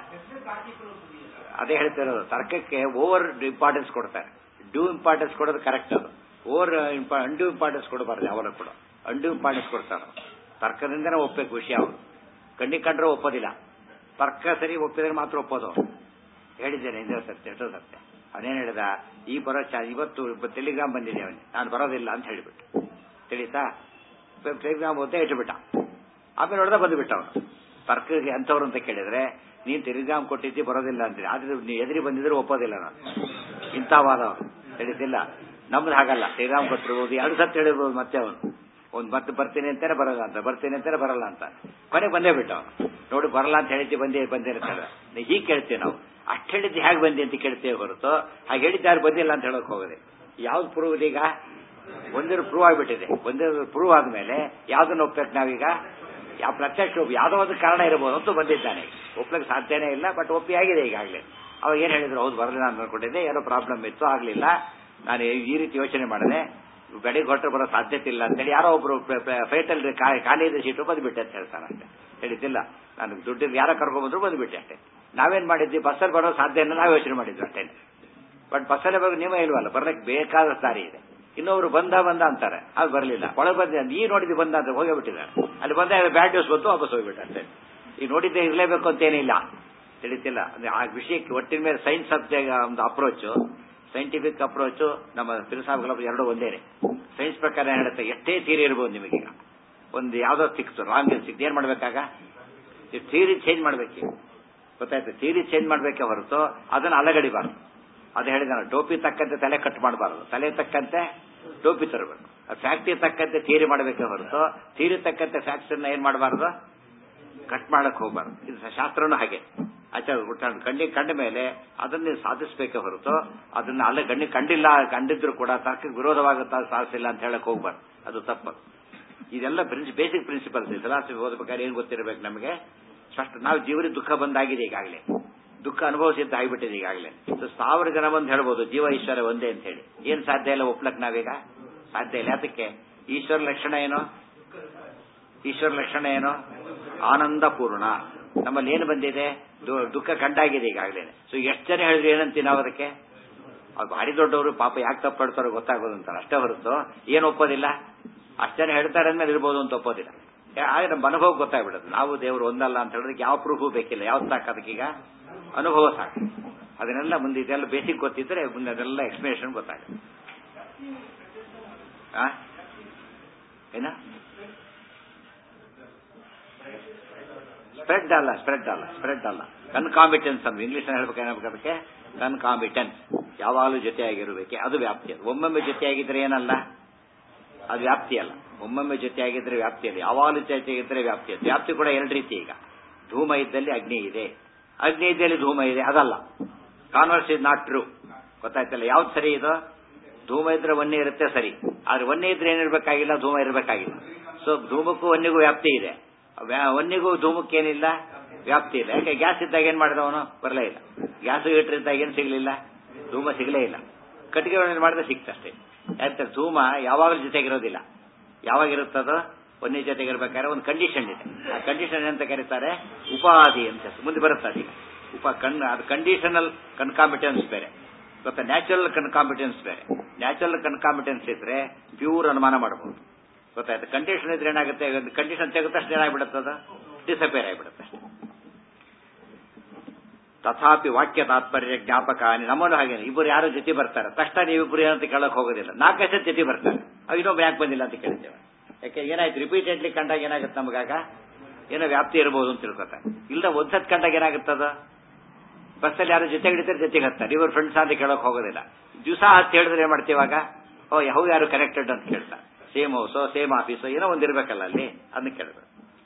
ಅದೇ ಹೇಳ್ತಿರೋದು ತರ್ಕಕ್ಕೆ ಓವರ್ ಇಂಪಾರ್ಟೆನ್ಸ್ ಕೊಡ್ತಾರೆ ಡ್ಯೂ ಇಂಪಾರ್ಟೆನ್ಸ್ ಕೊಡೋದು ಕರೆಕ್ಟ್ ಅದು ಓವರ್ ಅಂಡ್ಯೂ ಇಂಪಾರ್ಟೆನ್ಸ್ ಕೊಡಬಾರ್ದು ಯಾವಾಗ ಕೂಡ ಅಂಡ್ಯೂ ಇಂಪಾರ್ಟೆನ್ಸ್ ಕೊಡ್ತಾರೆ ತರ್ಕದಿಂದನೇ ಒಪ್ಪಬೇಕು ವಿಷಯ ಅವರು ಕಣ್ಣಿಗೆ ಕಂಡ್ರೆ ಒಪ್ಪೋದಿಲ್ಲ ತರ್ಕ ಸರಿ ಒಪ್ಪಿದ್ರೆ ಮಾತ್ರ ಒಪ್ಪೋದು ಅವ್ರು. ಹೇಳಿದ್ದೇನೆ ಹಿಂದೆ ಸತ್ಯ ಎಷ್ಟೋ ಸತ್ಯ ಅವನೇನ್ ಹೇಳಿದ ಈ ಬರೋ ಚಾ ಇವತ್ತು ಟೆಲಿಗ್ರಾಮ್ ಬಂದಿದೆ ಅವನಿಗೆ ನಾನು ಬರೋದಿಲ್ಲ ಅಂತ ಹೇಳಿಬಿಟ್ಟು ತಿಳಿತಾ ಟೆಲಿಗ್ರಾಮ್ ಓದ್ತಾ ಇಟ್ಬಿಟ್ಟ ಆಮೇಲೆ ನೋಡ್ದ ಬಂದುಬಿಟ್ಟ ಅವನು ತರ್ಕಗೆ ಎಂಥವ್ರು ಅಂತ ಕೇಳಿದ್ರೆ ನೀನ್ ಟೆಲಿಗ್ರಾಮ್ ಕೊಟ್ಟಿದ್ದಿ ಬರೋದಿಲ್ಲ ಅಂತೀರಿ ಆದ್ರೆ ನೀವು ಎದುರಿ ಬಂದಿದ್ರೆ ಒಪ್ಪೋದಿಲ್ಲ ನಾನು ಇಂಥ ವಾದ ಅವನು ತಿಳಿತಿಲ್ಲ ನಮ್ದು ಹಾಗಲ್ಲ ಟೆಲಿಗ್ರಾಮ್ ಕೊಟ್ಟಿರ್ಬೋದು ಎರಡು ಸತ್ ಹೇಳಿರ್ಬೋದು ಮತ್ತೆ ಅವನು ಒಂದ್ ಮತ್ತೆ ಬರ್ತೀನಿ ಅಂತಾನೆ ಬರಲ್ಲ ಅಂತ ಬರ್ತೀನಿ ಅಂತಾನೆ ಬರಲ್ಲ ಅಂತ ಕೊನೆಗೆ ಬಂದೇ ಬಿಟ್ಟ ಅವನು ನೋಡಿ ಬರಲ್ಲ ಅಂತ ಹೇಳಿದ್ದೆ ಬಂದೇ ಬಂದೇ ಇರ್ತಾರೆ ಹೀಗೆ ಕೇಳ್ತೀವಿ ನಾವು ಅಷ್ಟು ಹೇಳಿದ್ದು ಹೇಗೆ ಬಂದಿ ಅಂತ ಕೇಳ್ತೇವೆ ಹೊರತು ಹಾಗೆ ಹೇಳಿದ್ದು ಯಾರು ಬಂದಿಲ್ಲ ಅಂತ ಹೇಳಕ್ ಹೋಗದೆ ಯಾವ್ದು ಪ್ರೂವ್ ಈಗ ಒಂದಿರು ಪ್ರೂವ್ ಆಗಿಬಿಟ್ಟಿದೆ ಒಂದಿರು ಪ್ರೂವ್ ಆದ್ಮೇಲೆ ಯಾವ್ದನ್ನ ಒಪ್ಬೇಕು ನಾವೀಗ ಯಾವ ಪ್ರತ್ಯಕ್ಷ ಒಪ್ಪಿ ಯಾವ್ದೋ ಒಂದು ಕಾರಣ ಇರಬಹುದು ಅಂತೂ ಬಂದಿದ್ದಾನೆ ಒಪ್ಲಕ್ಕೆ ಸಾಧ್ಯನೇ ಇಲ್ಲ ಬಟ್ ಒಪ್ಪಿ ಆಗಿದೆ ಈಗಾಗಲೇ ಅವಾಗ ಏನ್ ಹೇಳಿದ್ರು ಹೌದು ಬರಲಿಲ್ಲ ಅಂತ ಅನ್ಕೊಂಡಿದ್ದೆ ಏನೋ ಪ್ರಾಬ್ಲಮ್ ಇತ್ತು ಆಗ್ಲಿಲ್ಲ ನಾನು ಈ ರೀತಿ ಯೋಚನೆ ಮಾಡಿದೆ ಬೆಳಿಗ್ಗೆ ಹೊರಟು ಬರೋ ಸಾಧ್ಯತೆ ಇಲ್ಲ ಅಂತೇಳಿ ಯಾರೋ ಒಬ್ರು ಫೈಟಲ್ ಖಾಲಿ ಇದ್ದ ಸೀಟು ಬಂದ್ಬಿಟ್ಟೆ ಅಂತ ಹೇಳ್ತಾನೆ ಅಷ್ಟೇ ಹೇಳಿದ್ದಿಲ್ಲ ನಾನು ದುಡ್ಡಿದ್ದು ಯಾರೋ ಕರ್ಕೊಂಡ್ಬಂದ್ರು ಬಂದ್ಬಿಟ್ಟೆ ಅಷ್ಟೇ ನಾವೇನ್ ಮಾಡಿದ್ವಿ ಬಸ್ಸಲ್ಲಿ ಬರೋ ಸಾಧ್ಯ ಇಲ್ಲ ನಾವು ಯೋಚನೆ ಮಾಡಿದ್ವಿ ಅಷ್ಟೇ ಬಟ್ ಬಸ್ಸಲ್ಲೇ ಬರೋ ನಿಯಮ ಇಲ್ವಲ್ಲ ಬರ್ಲಿಕ್ಕೆ ಬೇಕಾದ ದಾರಿ ಇದೆ ಇನ್ನೊಬ್ರು ಬಂದ ಬಂದ ಅಂತಾರೆ ಅದು ಬರಲಿಲ್ಲ ಒಳಗೆ ಬಂದ ನೀ ನೋಡಿದ್ದು ಬಂದ ಅಂತ ಹೋಗೇ ಬಿಟ್ಟಿದ್ದಾರೆ ಅಲ್ಲಿ ಬಂದ ಬ್ಯಾಡ್ ನ್ಯೂಸ್ ಬಂತು ವಾಪಸ್ ಹೋಗ್ಬಿಟ್ಟ ಅಷ್ಟೇ ಈ ನೋಡಿದ್ದೆ ಇರಲೇಬೇಕು ಅಂತೇನಿಲ್ಲ ತಿಳಿತಿಲ್ಲ ಅಂದ್ರೆ ಆ ವಿಷಯಕ್ಕೆ ಒಟ್ಟಿನ ಮೇಲೆ ಸೈನ್ಸ್ ಸಬ್ಜೆಕ್ಟ್ ಒಂದು ಅಪ್ರೋಚ್ ಸೈಂಟಿಫಿಕ್ ಅಪ್ರೋಚ್ ನಮ್ಮ ಫಿಲಸಾಫಿಕಲ್ ಎರಡು ಒಂದೇನೆ ಸೈನ್ಸ್ ಪ್ರಕಾರ ಏನ್ ಹೇಳುತ್ತೆ ಎಷ್ಟೇ ಥಿಯರಿ ಇರ್ಬೋದು ನಿಮಗೀಗ ಒಂದು ಯಾವ್ದೋ ಸಿಕ್ತು ರಾಂಗ್ ಸಿಕ್ತು ಏನ್ ಮಾಡ್ಬೇಕಾಗ ಥಿಯರಿ ಚೇಂಜ್ ಮಾಡ್ಬೇಕು ಗೊತ್ತಾಯ್ತು ಥಿಯರಿ ಚೇಂಜ್ ಮಾಡ್ಬೇಕೆ ಹೊರತು ಅದನ್ನ ಅಲಗಡಿಬಾರ್ದು ಅದು ಹೇಳಿದ ಟೋಪಿ ತಕ್ಕಂತೆ ತಲೆ ಕಟ್ ಮಾಡಬಾರ್ದು ತಲೆ ತಕ್ಕಂತೆ ಟೋಪಿ ತರಬೇಕು ಫ್ಯಾಕ್ಟ್ರಿ ತಕ್ಕಂತೆ ಥಿಯರಿ ಮಾಡಬೇಕೆ ಹೊರತು ಥಿಯರಿ ತಕ್ಕಂತೆ ಫ್ಯಾಕ್ಟ್ಸ್ ಏನ್ ಮಾಡಬಾರ್ದು ಕಟ್ ಮಾಡಕ್ ಹೋಗ್ಬಾರ್ದು ಇದು ಶಾಸ್ತ್ರನೂ ಹಾಗೆ ಆಚಾರ ಕಣ್ಣಿಗೆ ಕಂಡ ಮೇಲೆ ಅದನ್ನ ಸಾಧಿಸಬೇಕೆ ಹೊರತು ಅದನ್ನ ಅಲ್ಲ ಗಣ್ಣಿಗೆ ಕಂಡಿಲ್ಲ ಕಂಡಿದ್ರು ಕೂಡ ತರ್ಕಕ್ಕೆ ವಿರೋಧವಾಗುತ್ತಾ ಸಾಧಿಸಿಲ್ಲ ಅಂತ ಹೇಳಕ್ ಹೋಗ್ಬಾರ್ದು ಅದು ತಪ್ಪು ಇದೆಲ್ಲ ಬೇಸಿಕ್ ಪ್ರಿನ್ಸಿಪಲ್ಸ್ ಫಿಲಾಸಫಿ ಓದಬೇಕಾದ್ರೆ ಏನ್ ಗೊತ್ತಿರಬೇಕು ನಮಗೆ ಫಸ್ಟ್ ನಾವು ಜೀವನ ದುಃಖ ಬಂದಾಗಿದೆ ಈಗಾಗಲೇ ದುಃಖ ಅನುಭವಿಸಿದ್ದು ಆಗಿಬಿಟ್ಟಿದೆ ಈಗಾಗಲೇ ಸೊ ಸಾವಿರ ಜನ ಬಂದು ಹೇಳ್ಬೋದು ಜೀವ ಈಶ್ವರ ಒಂದೇ ಅಂತ ಹೇಳಿ ಏನ್ ಸಾಧ್ಯ ಇಲ್ಲ ಒಪ್ಲಕ್ ನಾವೀಗ ಸಾಧ್ಯ ಇಲ್ಲ ಅದಕ್ಕೆ ಈಶ್ವರ ಲಕ್ಷಣ ಏನು ಈಶ್ವರ ಲಕ್ಷಣ ಏನು ಆನಂದ ಪೂರ್ಣ ನಮ್ಮಲ್ಲಿ ಏನು ಬಂದಿದೆ ದು- ದುಃಖ ಕಂಡಾಗಿದೆ ಈಗಾಗಲೇ ಸೊ ಎಷ್ಟು ಜನ ಹೇಳಿದ್ರೆ ಏನಂತೀವಿ ನಾವು ಅದಕ್ಕೆ ಅವ್ರು ಭಾರಿ ದೊಡ್ಡವರು ಪಾಪ ಯಾಕೆ ತಪ್ಪಾಡ್ತಾರೋ ಗೊತ್ತಾಗೋದು ಅಂತಾರೆ ಅಷ್ಟೇ ಹೊರತು ಏನು ಒಪ್ಪೋದಿಲ್ಲ ಅಷ್ಟು ಜನ ಹೇಳ್ತಾರೆ ಅಂದ್ಮೇಲೆ ಇರ್ಬೋದು ಅಂತ ಒಪ್ಪೋದಿಲ್ಲ ಯಾ- ಆಗ ನಮ್ಮ ಅನುಭವ ಗೊತ್ತಾಗ್ಬಿಡುತ್ತೆ ನಾವು ದೇವರು ಒಂದಲ್ಲ ಅಂತ ಹೇಳಿದ್ರೆ ಯಾವ ಪ್ರೂಫು ಬೇಕಿಲ್ಲ ಯಾವ್ದು ಸಾಕು ಅದಕ್ಕೀಗ ಅನುಭವ ಸಾಕು ಅದನ್ನೆಲ್ಲ ಮುಂದೆ ಇದೆಲ್ಲ ಬೇಸಿಕ್ ಗೊತ್ತಿದ್ರೆ ಮುಂದೆ ಅದೆಲ್ಲ ಎಕ್ಸ್ಪ್ಲನೇಷನ್ ಗೊತ್ತಾಗುತ್ತೆ ಆ? ಏನ ಸ್ಪ್ರೆಡ್ ಅಲ್ಲ ಸ್ಪ್ರೆಡ್ ಅಲ್ಲ ಸ್ಪ್ರೆಡ್ ಅಲ್ಲ ಕನ್ಕಾಂಬಿಟೆನ್ಸ್ ಅಂತ ಇಂಗ್ಲಿಷ್ ಹೇಳ್ಬೇಕು ಏನಾಗಬೇಕು ಅದಕ್ಕೆ ಕನ್ಕಾಂಬಿಟೆನ್ಸ್ ಯಾವಾಗಲೂ ಜೊತೆಯಾಗಿರಬೇಕು ಅದು ವ್ಯಾಪ್ತಿ ಅದು ಒಮ್ಮೊಮ್ಮೆ ಜೊತೆಯಾಗಿದ್ರೆ ಏನಲ್ಲ ಅದು ವ್ಯಾಪ್ತಿ ಅಲ್ಲ ಒಮ್ಮೊಮ್ಮೆ ಜೊತೆಯಾಗಿದ್ರೆ ವ್ಯಾಪ್ತಿ ಅಲ್ಲ ಯಾವಾಗಲೂ ಜೊತೆಯಾಗಿದ್ರೆ ವ್ಯಾಪ್ತಿ ಅದು ವ್ಯಾಪ್ತಿ ಕೂಡ ಎರಡು ರೀತಿ ಈಗ ಧೂಮ ಇದ್ದಲ್ಲಿ ಅಗ್ನಿ ಇದೆ ಅಗ್ನಿ ಇದ್ದಲ್ಲಿ ಧೂಮ ಇದೆ ಅದಲ್ಲ ಕಾನ್ವರ್ಸ್ ಇಸ್ ನಾಟ್ ಟ್ರೂ ಗೊತ್ತಾಯ್ತಲ್ಲ ಯಾವ್ದು ಸರಿ ಇದು ಧೂಮ ಇದ್ರೆ ಒನ್ನೆ ಇರುತ್ತೆ ಸರಿ ಆದ್ರೆ ಒನ್ನೆ ಇದ್ರೆ ಏನಿರ್ಬೇಕಾಗಿಲ್ಲ ಧೂಮ ಇರಬೇಕಾಗಿಲ್ಲ ಸೊ ಧೂಮಕ್ಕೂ ಒನ್ನಿಗೂ ವ್ಯಾಪ್ತಿ ಇದೆ ವ್ಯಾ- ಒನ್ನಿಗೂ ಧೂಮಕ್ಕೇನಿಲ್ಲ ವ್ಯಾಪ್ತಿ ಇಲ್ಲ ಯಾಕೆ ಗ್ಯಾಸ್ ಇದ್ದಾಗ ಏನ್ ಮಾಡಿದವನು ಬರಲೇ ಇಲ್ಲ ಗ್ಯಾಸ್ ಹೀಟರ್ ಇದ್ದಾಗ ಏನ್ ಸಿಗ್ಲಿಲ್ಲ ಧೂಮ ಸಿಗಲೇ ಇಲ್ಲ ಕಟ್ಟಿಗೆ ಒಣಗಿ ಮಾಡಿದ್ರೆ ಸಿಕ್ತಷ್ಟೇ ಯಾಕೆ ಧೂಮ ಯಾವಾಗಲೂ ಜೊತೆಗಿರೋದಿಲ್ಲ ಯಾವಾಗ ಇರುತ್ತದೋ ಒಂದೇ ಜೊತೆಗಿರ್ಬೇಕಾದ್ರೆ ಒಂದು ಕಂಡೀಷನ್ ಇದೆ ಆ ಕಂಡೀಷನ್ ಅಂತ ಕರೀತಾರೆ ಉಪಾಧಿ ಅಂತ ಮುಂದೆ ಬರುತ್ತೆ ಅದೀಗ ಉಪ ಕಣ್ ಅದು ಕಂಡೀಷನಲ್ ಕನ್ಕಾಂಬಿಟೆನ್ಸ್ ಬೇರೆ ಗೊತ್ತಾ ನ್ಯಾಚುರಲ್ ಕನ್ಕಾಂಬಿಟೆನ್ಸ್ ಬೇರೆ ನ್ಯಾಚುರಲ್ ಕನ್ಕಾಂಬಿಟೆನ್ಸ್ ಇದ್ರೆ ಪ್ಯೂರ್ ಅನುಮಾನ ಮಾಡಬಹುದು ಗೊತ್ತಾಯ್ತು ಕಂಡೀಷನ್ ಇದ್ರೆ ಏನಾಗುತ್ತೆ ಕಂಡೀಷನ್ ತೆಗೆದ ತಕ್ಷಣ ಏನಾಗ್ಬಿಡುತ್ತೆ ಅದು ಡಿಸಪೇರ್ ಆಗಿಬಿಡುತ್ತೆ ಅಷ್ಟೇ ತಥಾಪಿ ವಾಕ್ಯ ತಾತ್ಪರ್ಯ ಜ್ಞಾಪಕ ನಮ್ಮನ್ನು ಹಾಗೆ ಇಬ್ಬರು ಯಾರು ಜೊತೆ ಬರ್ತಾರೆ ತಕ್ಷಣ ನೀವಿಬ್ಬರು ಏನಂತ ಕೇಳಕ್ ಹೋಗೋದಿಲ್ಲ ನಾಲ್ಕೈದು ಸತಿ ಜೊತೆ ಬರ್ತಾರೆ ಅವ್ ಇನ್ನೊಬ್ಬ ಯಾಕೆ ಬಂದಿಲ್ಲ ಅಂತ ಕೇಳ್ತೇವೆ ಯಾಕೆ ಏನಾಯ್ತು ರಿಪೀಟೆಡ್ಲಿ ಕಂಡಾಗ ಏನಾಗುತ್ತೆ ನಮಗಾಗ ಏನೋ ವ್ಯಾಪ್ತಿ ಇರಬಹುದು ಅಂತ ತಿಳ್ಕೊತಾರೆ ಇಲ್ಲ ಒಂದ್ಸತ್ ಕಂಡಾಗ ಏನಾಗುತ್ತದ ಬಸ್ಸಲ್ಲಿ ಯಾರು ಜೊತೆಗೆ ಹಿಡಿತಾರೆ ಜೊತೆಗೆ ಹತ್ತಾರೆ ಇವರು ಫ್ರೆಂಡ್ಸ್ ಅಂತ ಕೇಳಕ್ ಹೋಗೋದಿಲ್ಲ ದಿವಸ ಹತ್ತು ಹೇಳಿದ್ರೆ ಏನ್ ಮಾಡ್ತೀವಾಗ ಓ ಯಾವ ಯಾರು ಕನೆಕ್ಟೆಡ್ ಅಂತ ಕೇಳ್ತಾರೆ ಸೇಮ್ ಹೌಸೋ ಸೇಮ್ ಆಫೀಸೋ ಏನೋ ಒಂದಿರ್ಬೇಕಲ್ಲ ಅಲ್ಲಿ ಅದನ್ನ ಕೇಳಿದ್ರು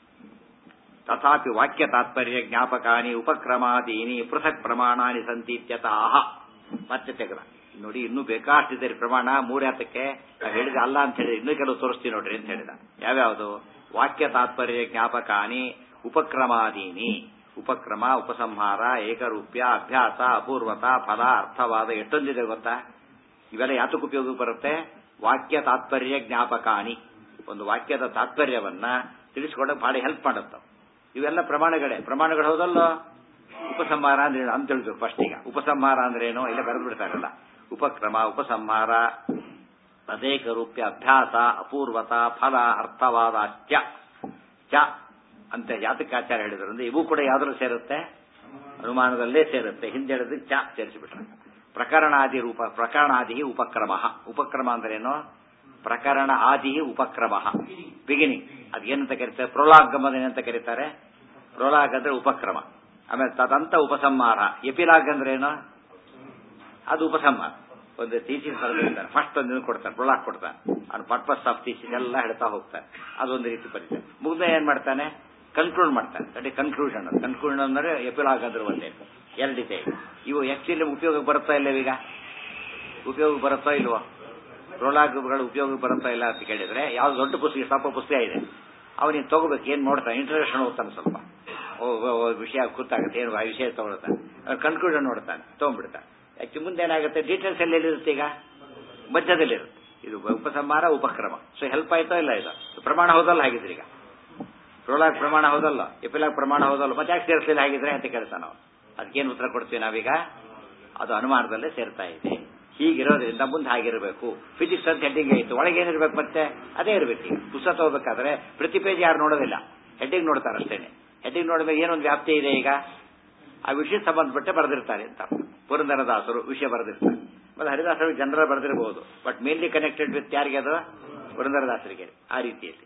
ತಥಾಪಿ ವಾಕ್ಯ ತಾತ್ಪರ್ಯ ಜ್ಞಾಪಕಾನಿ ಉಪಕ್ರಮಾದೀನಿ ಪೃಥಕ್ ಪ್ರಮಾಣಾನಿ ಸಂತಿ ಇತ್ಯತಃ ಮತ್ತೆ ತೆಗೆದ ನೋಡಿ ಇನ್ನೂ ಬೇಕಾಷ್ಟಿದೆ ಪ್ರಮಾಣ ಮೂರ್ಯಾತಕ್ಕೆ ನಾವು ಹೇಳಿದ ಅಲ್ಲ ಅಂತ ಹೇಳಿದ್ರೆ ಇನ್ನೂ ಕೆಲವು ತೋರಿಸ್ತೀವಿ ನೋಡ್ರಿ ಅಂತ ಹೇಳಿದ ಯಾವ್ಯಾವುದು ವಾಕ್ಯ ತಾತ್ಪರ್ಯ ಜ್ಞಾಪಕಾನಿ ಉಪಕ್ರಮಾದೀನಿ ಉಪಕ್ರಮ ಉಪಸಂಹಾರ ಏಕರೂಪ್ಯ ಅಭ್ಯಾಸ ಅಪೂರ್ವತ ಫಲ ಅರ್ಥವಾದ ಎಷ್ಟೊಂದಿದೆ ಗೊತ್ತಾ ಇವೆಲ್ಲ ಯಾತಕ್ಕೆ ಉಪಯೋಗಕ್ಕೆ ಬರುತ್ತೆ ವಾಕ್ಯ ತಾತ್ಪರ್ಯ ಜ್ಞಾಪಕಾನಿ ಒಂದು ವಾಕ್ಯದ ತಾತ್ಪರ್ಯವನ್ನ ತಿಳಿಸ್ಕೊಡಕ್ ಭಾಳ ಹೆಲ್ಪ್ ಮಾಡುತ್ತೆ ಇವೆಲ್ಲ ಪ್ರಮಾಣಗಳೇ ಪ್ರಮಾಣಗಳು ಹೌದಲ್ಲೋ ಉಪಸಂಹಾರ ಅಂದ್ರೆ ಏನು ಅಂತ ತಿಳಿದ್ರು ಫಸ್ಟ್ ಈಗ ಉಪಸಂಹಾರ ಅಂದ್ರೆ ಏನು ಇಲ್ಲ ಬರೆದು ಬಿಡ್ತಾರಲ್ಲ ಉಪಕ್ರಮ ಉಪಸಂಹಾರ ಅನೇಕ ರೂಪ್ಯ ಅಭ್ಯಾಸ ಅಪೂರ್ವತ ಫಲ ಅರ್ಥವಾದ ಚ ಚ ಅಂತ ಯಾತಕ್ಕೆ ಆಚಾರ ಹೇಳಿದ್ರು ಅಂದ್ರೆ ಇವು ಕೂಡ ಯಾವ್ದ್ರಲ್ಲಿ ಸೇರುತ್ತೆ ಅನುಮಾನದಲ್ಲೇ ಸೇರುತ್ತೆ ಹಿಂದೆ ಹೇಳಿದ್ರೆ ಚ ಸೇರಿಸಿಬಿಟ್ರೆ ಪ್ರಕರಣಾದಿ ರೂಪ ಪ್ರಕರಣಾದಿ ಉಪಕ್ರಮ ಉಪಕ್ರಮ ಅಂದ್ರೇನು ಪ್ರಕರಣ ಆದಿ ಉಪಕ್ರಮ ಬಿಗಿನಿಂಗ್ ಅದೇನಂತ ಕರೀತಾರೆ ಪ್ರೊಲಾಗಮನ ಏನಂತ ಕರೀತಾರೆ ಪ್ರೊಲಾಗ್ ಅಂದ್ರೆ ಉಪಕ್ರಮ ಆಮೇಲೆ ತದಂತ ಉಪಸಂಹಾರ ಎಪಿಲಾಗ್ ಅಂದ್ರೆ ಏನು ಅದು ಉಪಸಂಹಾರ ಒಂದು ಥೀಸಿಸ್ ಬರೆದಿರ್ತಾರೆ ಫಸ್ಟ್ ಒಂದು ಇದನ್ನ ಕೊಡ್ತಾರೆ ಪ್ರೊಲಾಗ್ ಕೊಡ್ತಾನೆ ಅವ್ನು ಪರ್ಪಸ್ ಆಫ್ ಥೀಸಿಸ್ ಎಲ್ಲ ಹೇಳ್ತಾ ಹೋಗ್ತಾರೆ ಅದೊಂದು ರೀತಿ ಪರಿಚಯ ಮುಗ್ದ ಏನ್ ಮಾಡ್ತಾನೆ ಕನ್ಕ್ಲೂಡ್ ಮಾಡ್ತಾನೆ ಅದೇ ಕನ್ಕ್ಲೂಷನ್ ಕನ್ಕ್ಲೂಷನ್ ಅಂದ್ರೆ ಎಪಿಲಾಗ್ ಅಂದ್ರೆ ಒಂದೇ ಎರಡಿದೆ ಇವು ಆಕ್ಚುಲಿ ಉಪಯೋಗಕ್ಕೆ ಬರುತ್ತಾ ಇಲ್ಲ ಈಗ ಉಪಯೋಗ ಬರುತ್ತೋ ಇಲ್ವೋ ಪ್ರೊಲಾಗ್ಗಳು ಉಪಯೋಗ ಬರುತ್ತಾ ಇಲ್ಲ ಅಂತ ಕೇಳಿದ್ರೆ ಯಾವ್ದು ದೊಡ್ಡ ಪುಸ್ತಕ ಸ್ವಲ್ಪ ಪುಸ್ತಕ ಇದೆ ಅವನಿಗೆ ತಗೋಬೇಕು ಏನ್ ನೋಡ್ತಾನೆ ಇಂಟ್ರಡಕ್ಷನ್ ಓದ್ತಾನೆ ಸ್ವಲ್ಪ ಓ ಓ, ಓ, ವಿಷಯ ಗೊತ್ತಾಗುತ್ತೆ ಏನು ಆ ವಿಷಯ ತಗೊಳ್ತಾನೆ ಕನ್ಕ್ಲೂಷನ್ ನೋಡ್ತಾನೆ ತಗೊಂಡ್ಬಿಡ್ತಾನೆ ಯಾಕೆ ಮುಂದೆ ಏನಾಗುತ್ತೆ ಡೀಟೇಲ್ಸ್ ಎಲ್ಲ ಎಲ್ಲಿರುತ್ತೆ ಈಗ ಮಧ್ಯದಲ್ಲಿರುತ್ತೆ ಇದು ಉಪಸಂಹಾರ ಉಪಕ್ರಮ ಸೊ ಹೆಲ್ಪ್ ಆಯ್ತೋ ಇಲ್ಲ ಇದು ಪ್ರಮಾಣ ಹೌದಲ್ಲ ಹಾಗಿದ್ರೆ ಈಗ ಪ್ರೊಲಾಗ್ ಪ್ರಮಾಣ ಹೌದಲ್ಲ ಎಪಿಲಾಗ್ ಪ್ರಮಾಣ ಹೌದಲ್ಲ ಮತ್ತೆ ಯಾಕೆ ಸೇರಿಸಲಿಲ್ಲ ಹಾಗಿದ್ರೆ ಅಂತ ಕೇಳ್ತಾನೆ ನಾವು ಅದಕ್ಕೇನು ಉತ್ತರ ಕೊಡ್ತೀವಿ ನಾವೀಗ ಅದು ಅನುಮಾನದಲ್ಲೇ ಸೇರ್ತಾ ಇದೆ ಹೀಗಿರೋದ್ರಿಂದ ಮುಂದೆ ಹಾಗಿರಬೇಕು ಫಿಸಿಕ್ಸ್ ಅಂತ ಹೆಡ್ಡಿಂಗ್ ಆಯಿತು ಒಳಗೆ ಏನಿರ್ಬೇಕು ಮತ್ತೆ ಅದೇ ಇರಬೇಕು ಈಗ ಪುಸ್ತಕ ಹೋಗ್ಬೇಕಾದ್ರೆ ಪ್ರತಿ ಪೇಜ್ ಯಾರು ನೋಡೋದಿಲ್ಲ ಹೆಡ್ಡಿಂಗ್ ನೋಡ್ತಾರೆ ಅಷ್ಟೇನೆ ಹೆಡ್ಡಿಂಗ್ ನೋಡಿದ್ರೆ ಏನೊಂದು ವ್ಯಾಪ್ತಿ ಇದೆ ಈಗ ಆ ವಿಷಯ ಸಂಬಂಧಪಟ್ಟೆ ಬರೆದಿರ್ತಾರೆ ಅಂತ ಪುರಂದರದಾಸರು ವಿಷಯ ಬರೆದಿರ್ತಾರೆ ಮತ್ತೆ ಹರಿದಾಸರು ಜನರ ಬರೆದಿರಬಹುದು ಬಟ್ ಮೇನ್ಲಿ ಕನೆಕ್ಟೆಡ್ ವಿತ್ ಯಾರಿಗೆ ಅದು ಪುರಂದರದಾಸರಿಗೆ ಆ ರೀತಿಯಲ್ಲಿ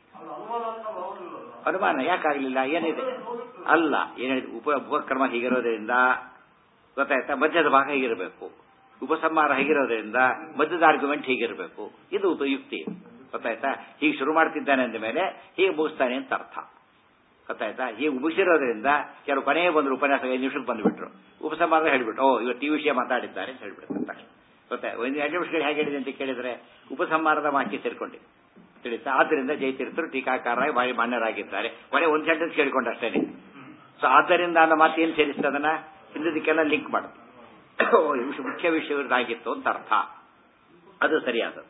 ಅನುಮಾನ ಯಾಕಾಗ್ಲಿಲ್ಲ ಏನಿದೆ ಅಲ್ಲ ಏನಿದೆ ಉಪ ಉಪಕ್ರಮ ಹೀಗಿರೋದ್ರಿಂದ ಗೊತ್ತಾಯ್ತಾ ಮಧ್ಯದ ಭಾಗ ಹೀಗಿರಬೇಕು ಉಪಸಂಹಾರ ಹೀಗಿರೋದ್ರಿಂದ ಮಧ್ಯದ ಆರ್ಗ್ಯುಮೆಂಟ್ ಹೀಗಿರಬೇಕು ಇದು ಯುಕ್ತಿ ಗೊತ್ತಾಯ್ತಾ ಹೀಗೆ ಶುರು ಮಾಡ್ತಿದ್ದಾನೆ ಅಂದ ಮೇಲೆ ಹೀಗೆ ಮುಗಿಸ್ತಾನೆ ಅಂತ ಅರ್ಥ ಗೊತ್ತಾಯ್ತಾ ಹೀಗೆ ಮುಗಿಸಿರೋದ್ರಿಂದ ಕೆಲವು ಕೊನೆಗೆ ಬಂದ್ರು ಉಪನ್ಯಾಸ ಐದು ನಿಮಿಷಕ್ಕೆ ಬಂದ್ಬಿಟ್ರು ಉಪಸಂಹಾರ ಹೇಳ್ಬಿಟ್ಟು ಓ ಇವತ್ತು ಈ ವಿಷಯ ಮಾತಾಡಿದ್ದಾರೆ ಅಂತ ಹೇಳ್ಬಿಡ್ತಾರೆ ತಕ್ಷಣ ಗೊತ್ತಾ ಒಂದು ಎರಡು ನಿಮಿಷಗಳು ಹೇಗೆ ಹೇಳಿದೆ ಅಂತ ಕೇಳಿದ್ರೆ ಉಪಸಂಹಾರದ ವಾಕ್ಯ ಸೇರ್ಕೊಂಡಿದೆ ತಿಳಿತಾ ಆದ್ರಿಂದ ಜಯತೀರ್ಥರು ಟೀಕಾಕಾರರಾಗಿ ಭಾರಿ ಮಾನ್ಯರಾಗಿದ್ದಾರೆ ಕೊನೆ ಒಂದು ಸೆಂಟೆನ್ಸ್ ಕೇಳಿಕೊಂಡು ಅಷ್ಟೇನೆ ಸೊ ಆದ್ದರಿಂದ ಅನ್ನೋ ಮಾತು ಏನ್ ಸೇರಿಸ್ತದನ್ನ ಹಿಂದದಕ್ಕೆಲ್ಲ ಲಿಂಕ್ ಮಾಡುತ್ತೆ ವಿಷ- ಮುಖ್ಯ ವಿಷಯವಾಗಿತ್ತು ಅಂತ ಅರ್ಥ ಅದು ಸರಿಯಾದದ್ದು